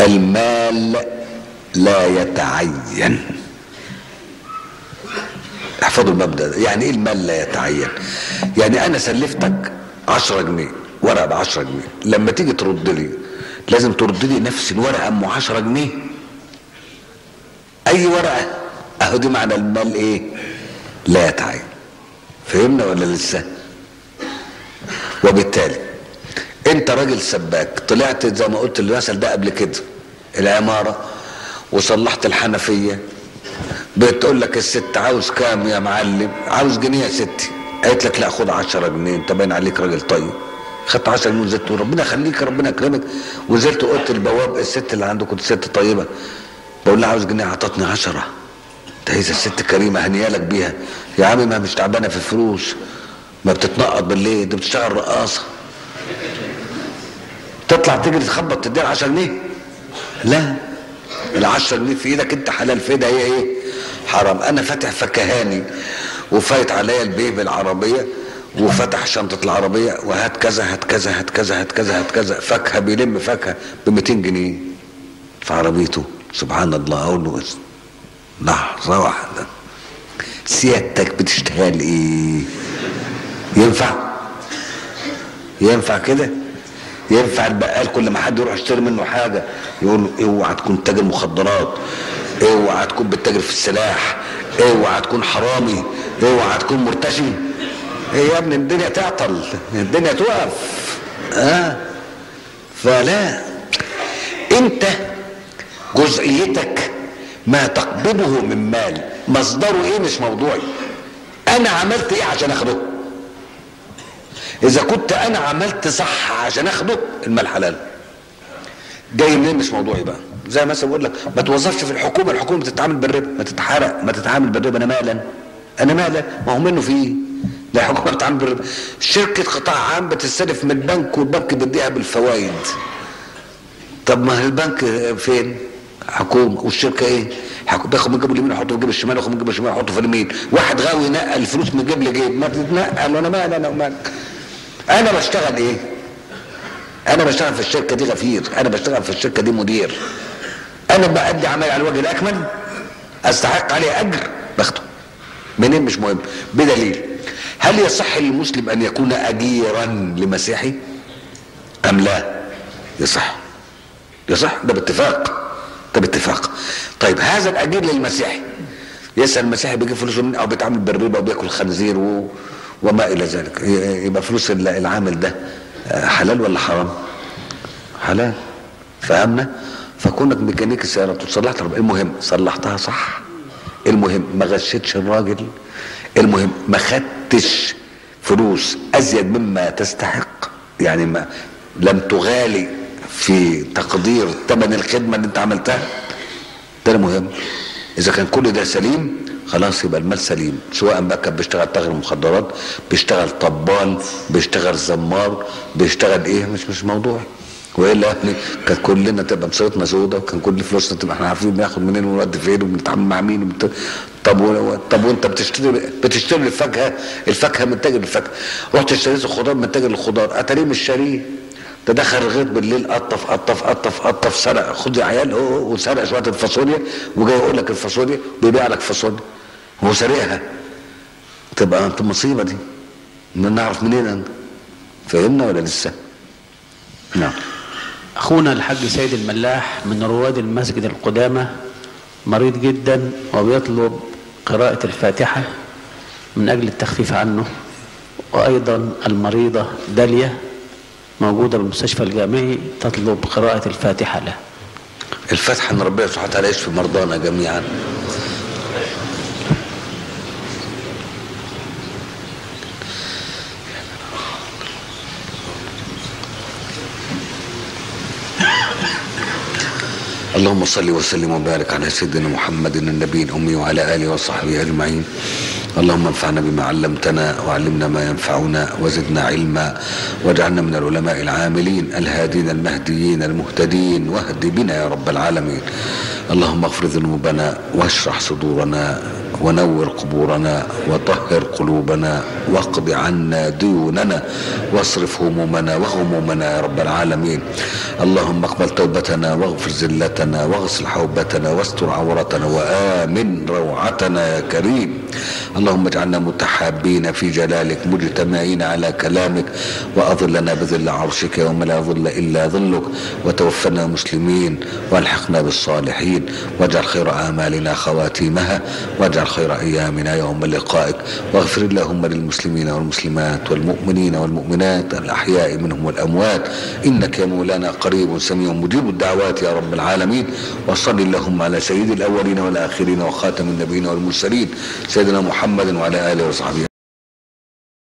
المال لا يتعين احفظوا المبدا ده يعني ايه المال لا يتعين يعني انا سلفتك 10 جنيه ورقه ب 10 جنيه لما تيجي ترد لي لازم ترد لي نفس الورقه ام 10 جنيه اي ورقه اهو دي معنى المال ايه لا يتعين فهمنا ولا لسه وبالتالي انت راجل سباك طلعت زي ما قلت المثل ده قبل كده العماره وصلحت الحنفيه بتقول لك الست عاوز كام يا معلم عاوز جنيه يا ستي قالت لك لا خد 10 جنيه انت باين عليك راجل طيب خدت 10 جنيه ونزلت ربنا يخليك ربنا يكرمك ونزلت قلت البواب الست اللي عندكم ست طيبه بقول لها عاوز جنيه عطتني 10 ده اذا الست كريمه هنيالك بيها يا عمي ما مش تعبانه في الفلوس ما بتتنقط بالليل دي بتشتغل رقاصه تطلع تجري تخبط تديها 10 جنيه لا ال 10 جنيه في ايدك انت حلال في ايدها هي ايه حرام انا فاتح فكهاني وفايت عليا البيه بالعربيه وفتح شنطة العربية وهات كذا هات كذا هات كذا هات كذا هات كذا فاكهة بيلم فاكهة ب 200 جنيه في عربيته سبحان الله أقول له بس لحظة واحدة سيادتك بتشتغل ايه؟ ينفع؟ ينفع كده؟ ينفع البقال كل ما حد يروح يشتري منه حاجة يقول له اوعى تكون تاجر مخدرات اوعى تكون بتتاجر في السلاح اوعى تكون حرامي اوعى تكون مرتشي ايه يا ابني الدنيا تعطل الدنيا توقف اه فلا انت جزئيتك ما تقبضه من مال مصدره ايه مش موضوعي انا عملت ايه عشان اخده اذا كنت انا عملت صح عشان اخده المال حلال جاي منين مش موضوعي بقى زي مثلا بقول لك ما توظفش في الحكومه الحكومه بتتعامل بالربا ما تتحرق ما تتعامل بالربا انا مالا انا مالا ما هو منه فيه ده الحكومه بتتعامل بالربا شركه قطاع عام بتستلف من البنك والبنك بيديها بالفوائد طب ما البنك فين حكومه والشركه ايه حكومة بياخد من جيب اليمين يحطه في جيب الشمال ياخد من جيب الشمال يحطه في اليمين واحد غاوي ينقل الفلوس من جيب لجيب ما تتنقل وانا مالي انا ومالك انا بشتغل ايه انا بشتغل في الشركه دي غفير انا بشتغل في الشركه دي مدير انا بأدي عملي على الوجه الاكمل استحق عليه اجر باخده منين مش مهم بدليل هل يصح للمسلم ان يكون اجيرا لمسيحي ام لا يصح يصح ده باتفاق ده باتفاق طيب هذا الاجير للمسيحي يسال المسيحي بيجيب فلوسه منين او بيتعامل بالربا وبياكل خنزير و... وما الى ذلك يبقى فلوس العامل ده حلال ولا حرام حلال فهمنا فكونك ميكانيكي سيارة وصلحت المهم صلحتها صح المهم ما غشتش الراجل المهم ما خدتش فلوس ازيد مما تستحق يعني ما لم تغالي في تقدير ثمن الخدمه اللي انت عملتها ده المهم اذا كان كل ده سليم خلاص يبقى المال سليم سواء بقى كان بيشتغل تاجر مخدرات بيشتغل طبال بيشتغل زمار بيشتغل ايه مش مش موضوعي والا يا ابني كانت كلنا تبقى مصيرتنا سودة وكان كل فلوسنا تبقى احنا عارفين بناخد منين ونودي فين وبنتعامل مع مين وبت... طب و... طب وانت بتشتري بتشتري الفاكهه الفاكهه من تاجر الفاكهه رحت اشتريت الخضار من تاجر الخضار اتاريه مش شاريه ده دخل الغيط بالليل قطف قطف قطف قطف سرق خد يا عيال هو وسرق شويه الفاصوليا وجاي يقول لك الفاصوليا بيبيع لك فاصوليا هو سارقها تبقى انت مصيبه دي نعرف منين انت فهمنا ولا لسه؟ نعم أخونا الحاج سيد الملاح من رواد المسجد القدامى مريض جدا وبيطلب قراءة الفاتحة من أجل التخفيف عنه وأيضا المريضة داليا موجودة بالمستشفى الجامعي تطلب قراءة الفاتحة له الفتحة ان ربنا سبحانه وتعالى يشفي مرضانا جميعا اللهم صل وسلم وبارك على سيدنا محمد النبي الأمي وعلى آله وصحبه أجمعين اللهم انفعنا بما علمتنا وعلمنا ما ينفعنا وزدنا علما واجعلنا من العلماء العاملين الهادين المهديين المهتدين واهد بنا يا رب العالمين اللهم اغفر ذنوبنا واشرح صدورنا ونور قبورنا وطهر قلوبنا واقض عنا ديوننا واصرف همومنا وغمومنا يا رب العالمين اللهم اقبل توبتنا واغفر زلتنا واغسل حوبتنا واستر عورتنا وآمن روعتنا يا كريم اللهم اجعلنا متحابين في جلالك مجتمعين على كلامك وأظلنا بظل عرشك يوم لا ظل إلا ظلك وتوفنا مسلمين والحقنا بالصالحين واجعل خير أعمالنا خواتيمها واجعل خير أيامنا يوم لقائك واغفر اللهم للمسلمين والمسلمات والمؤمنين والمؤمنات الأحياء منهم والأموات إنك يا مولانا قريب سميع مجيب الدعوات يا رب العالمين وصل اللهم على سيد الأولين والآخرين وخاتم النبيين والمرسلين سيدنا محمد وعلى آله وصحبه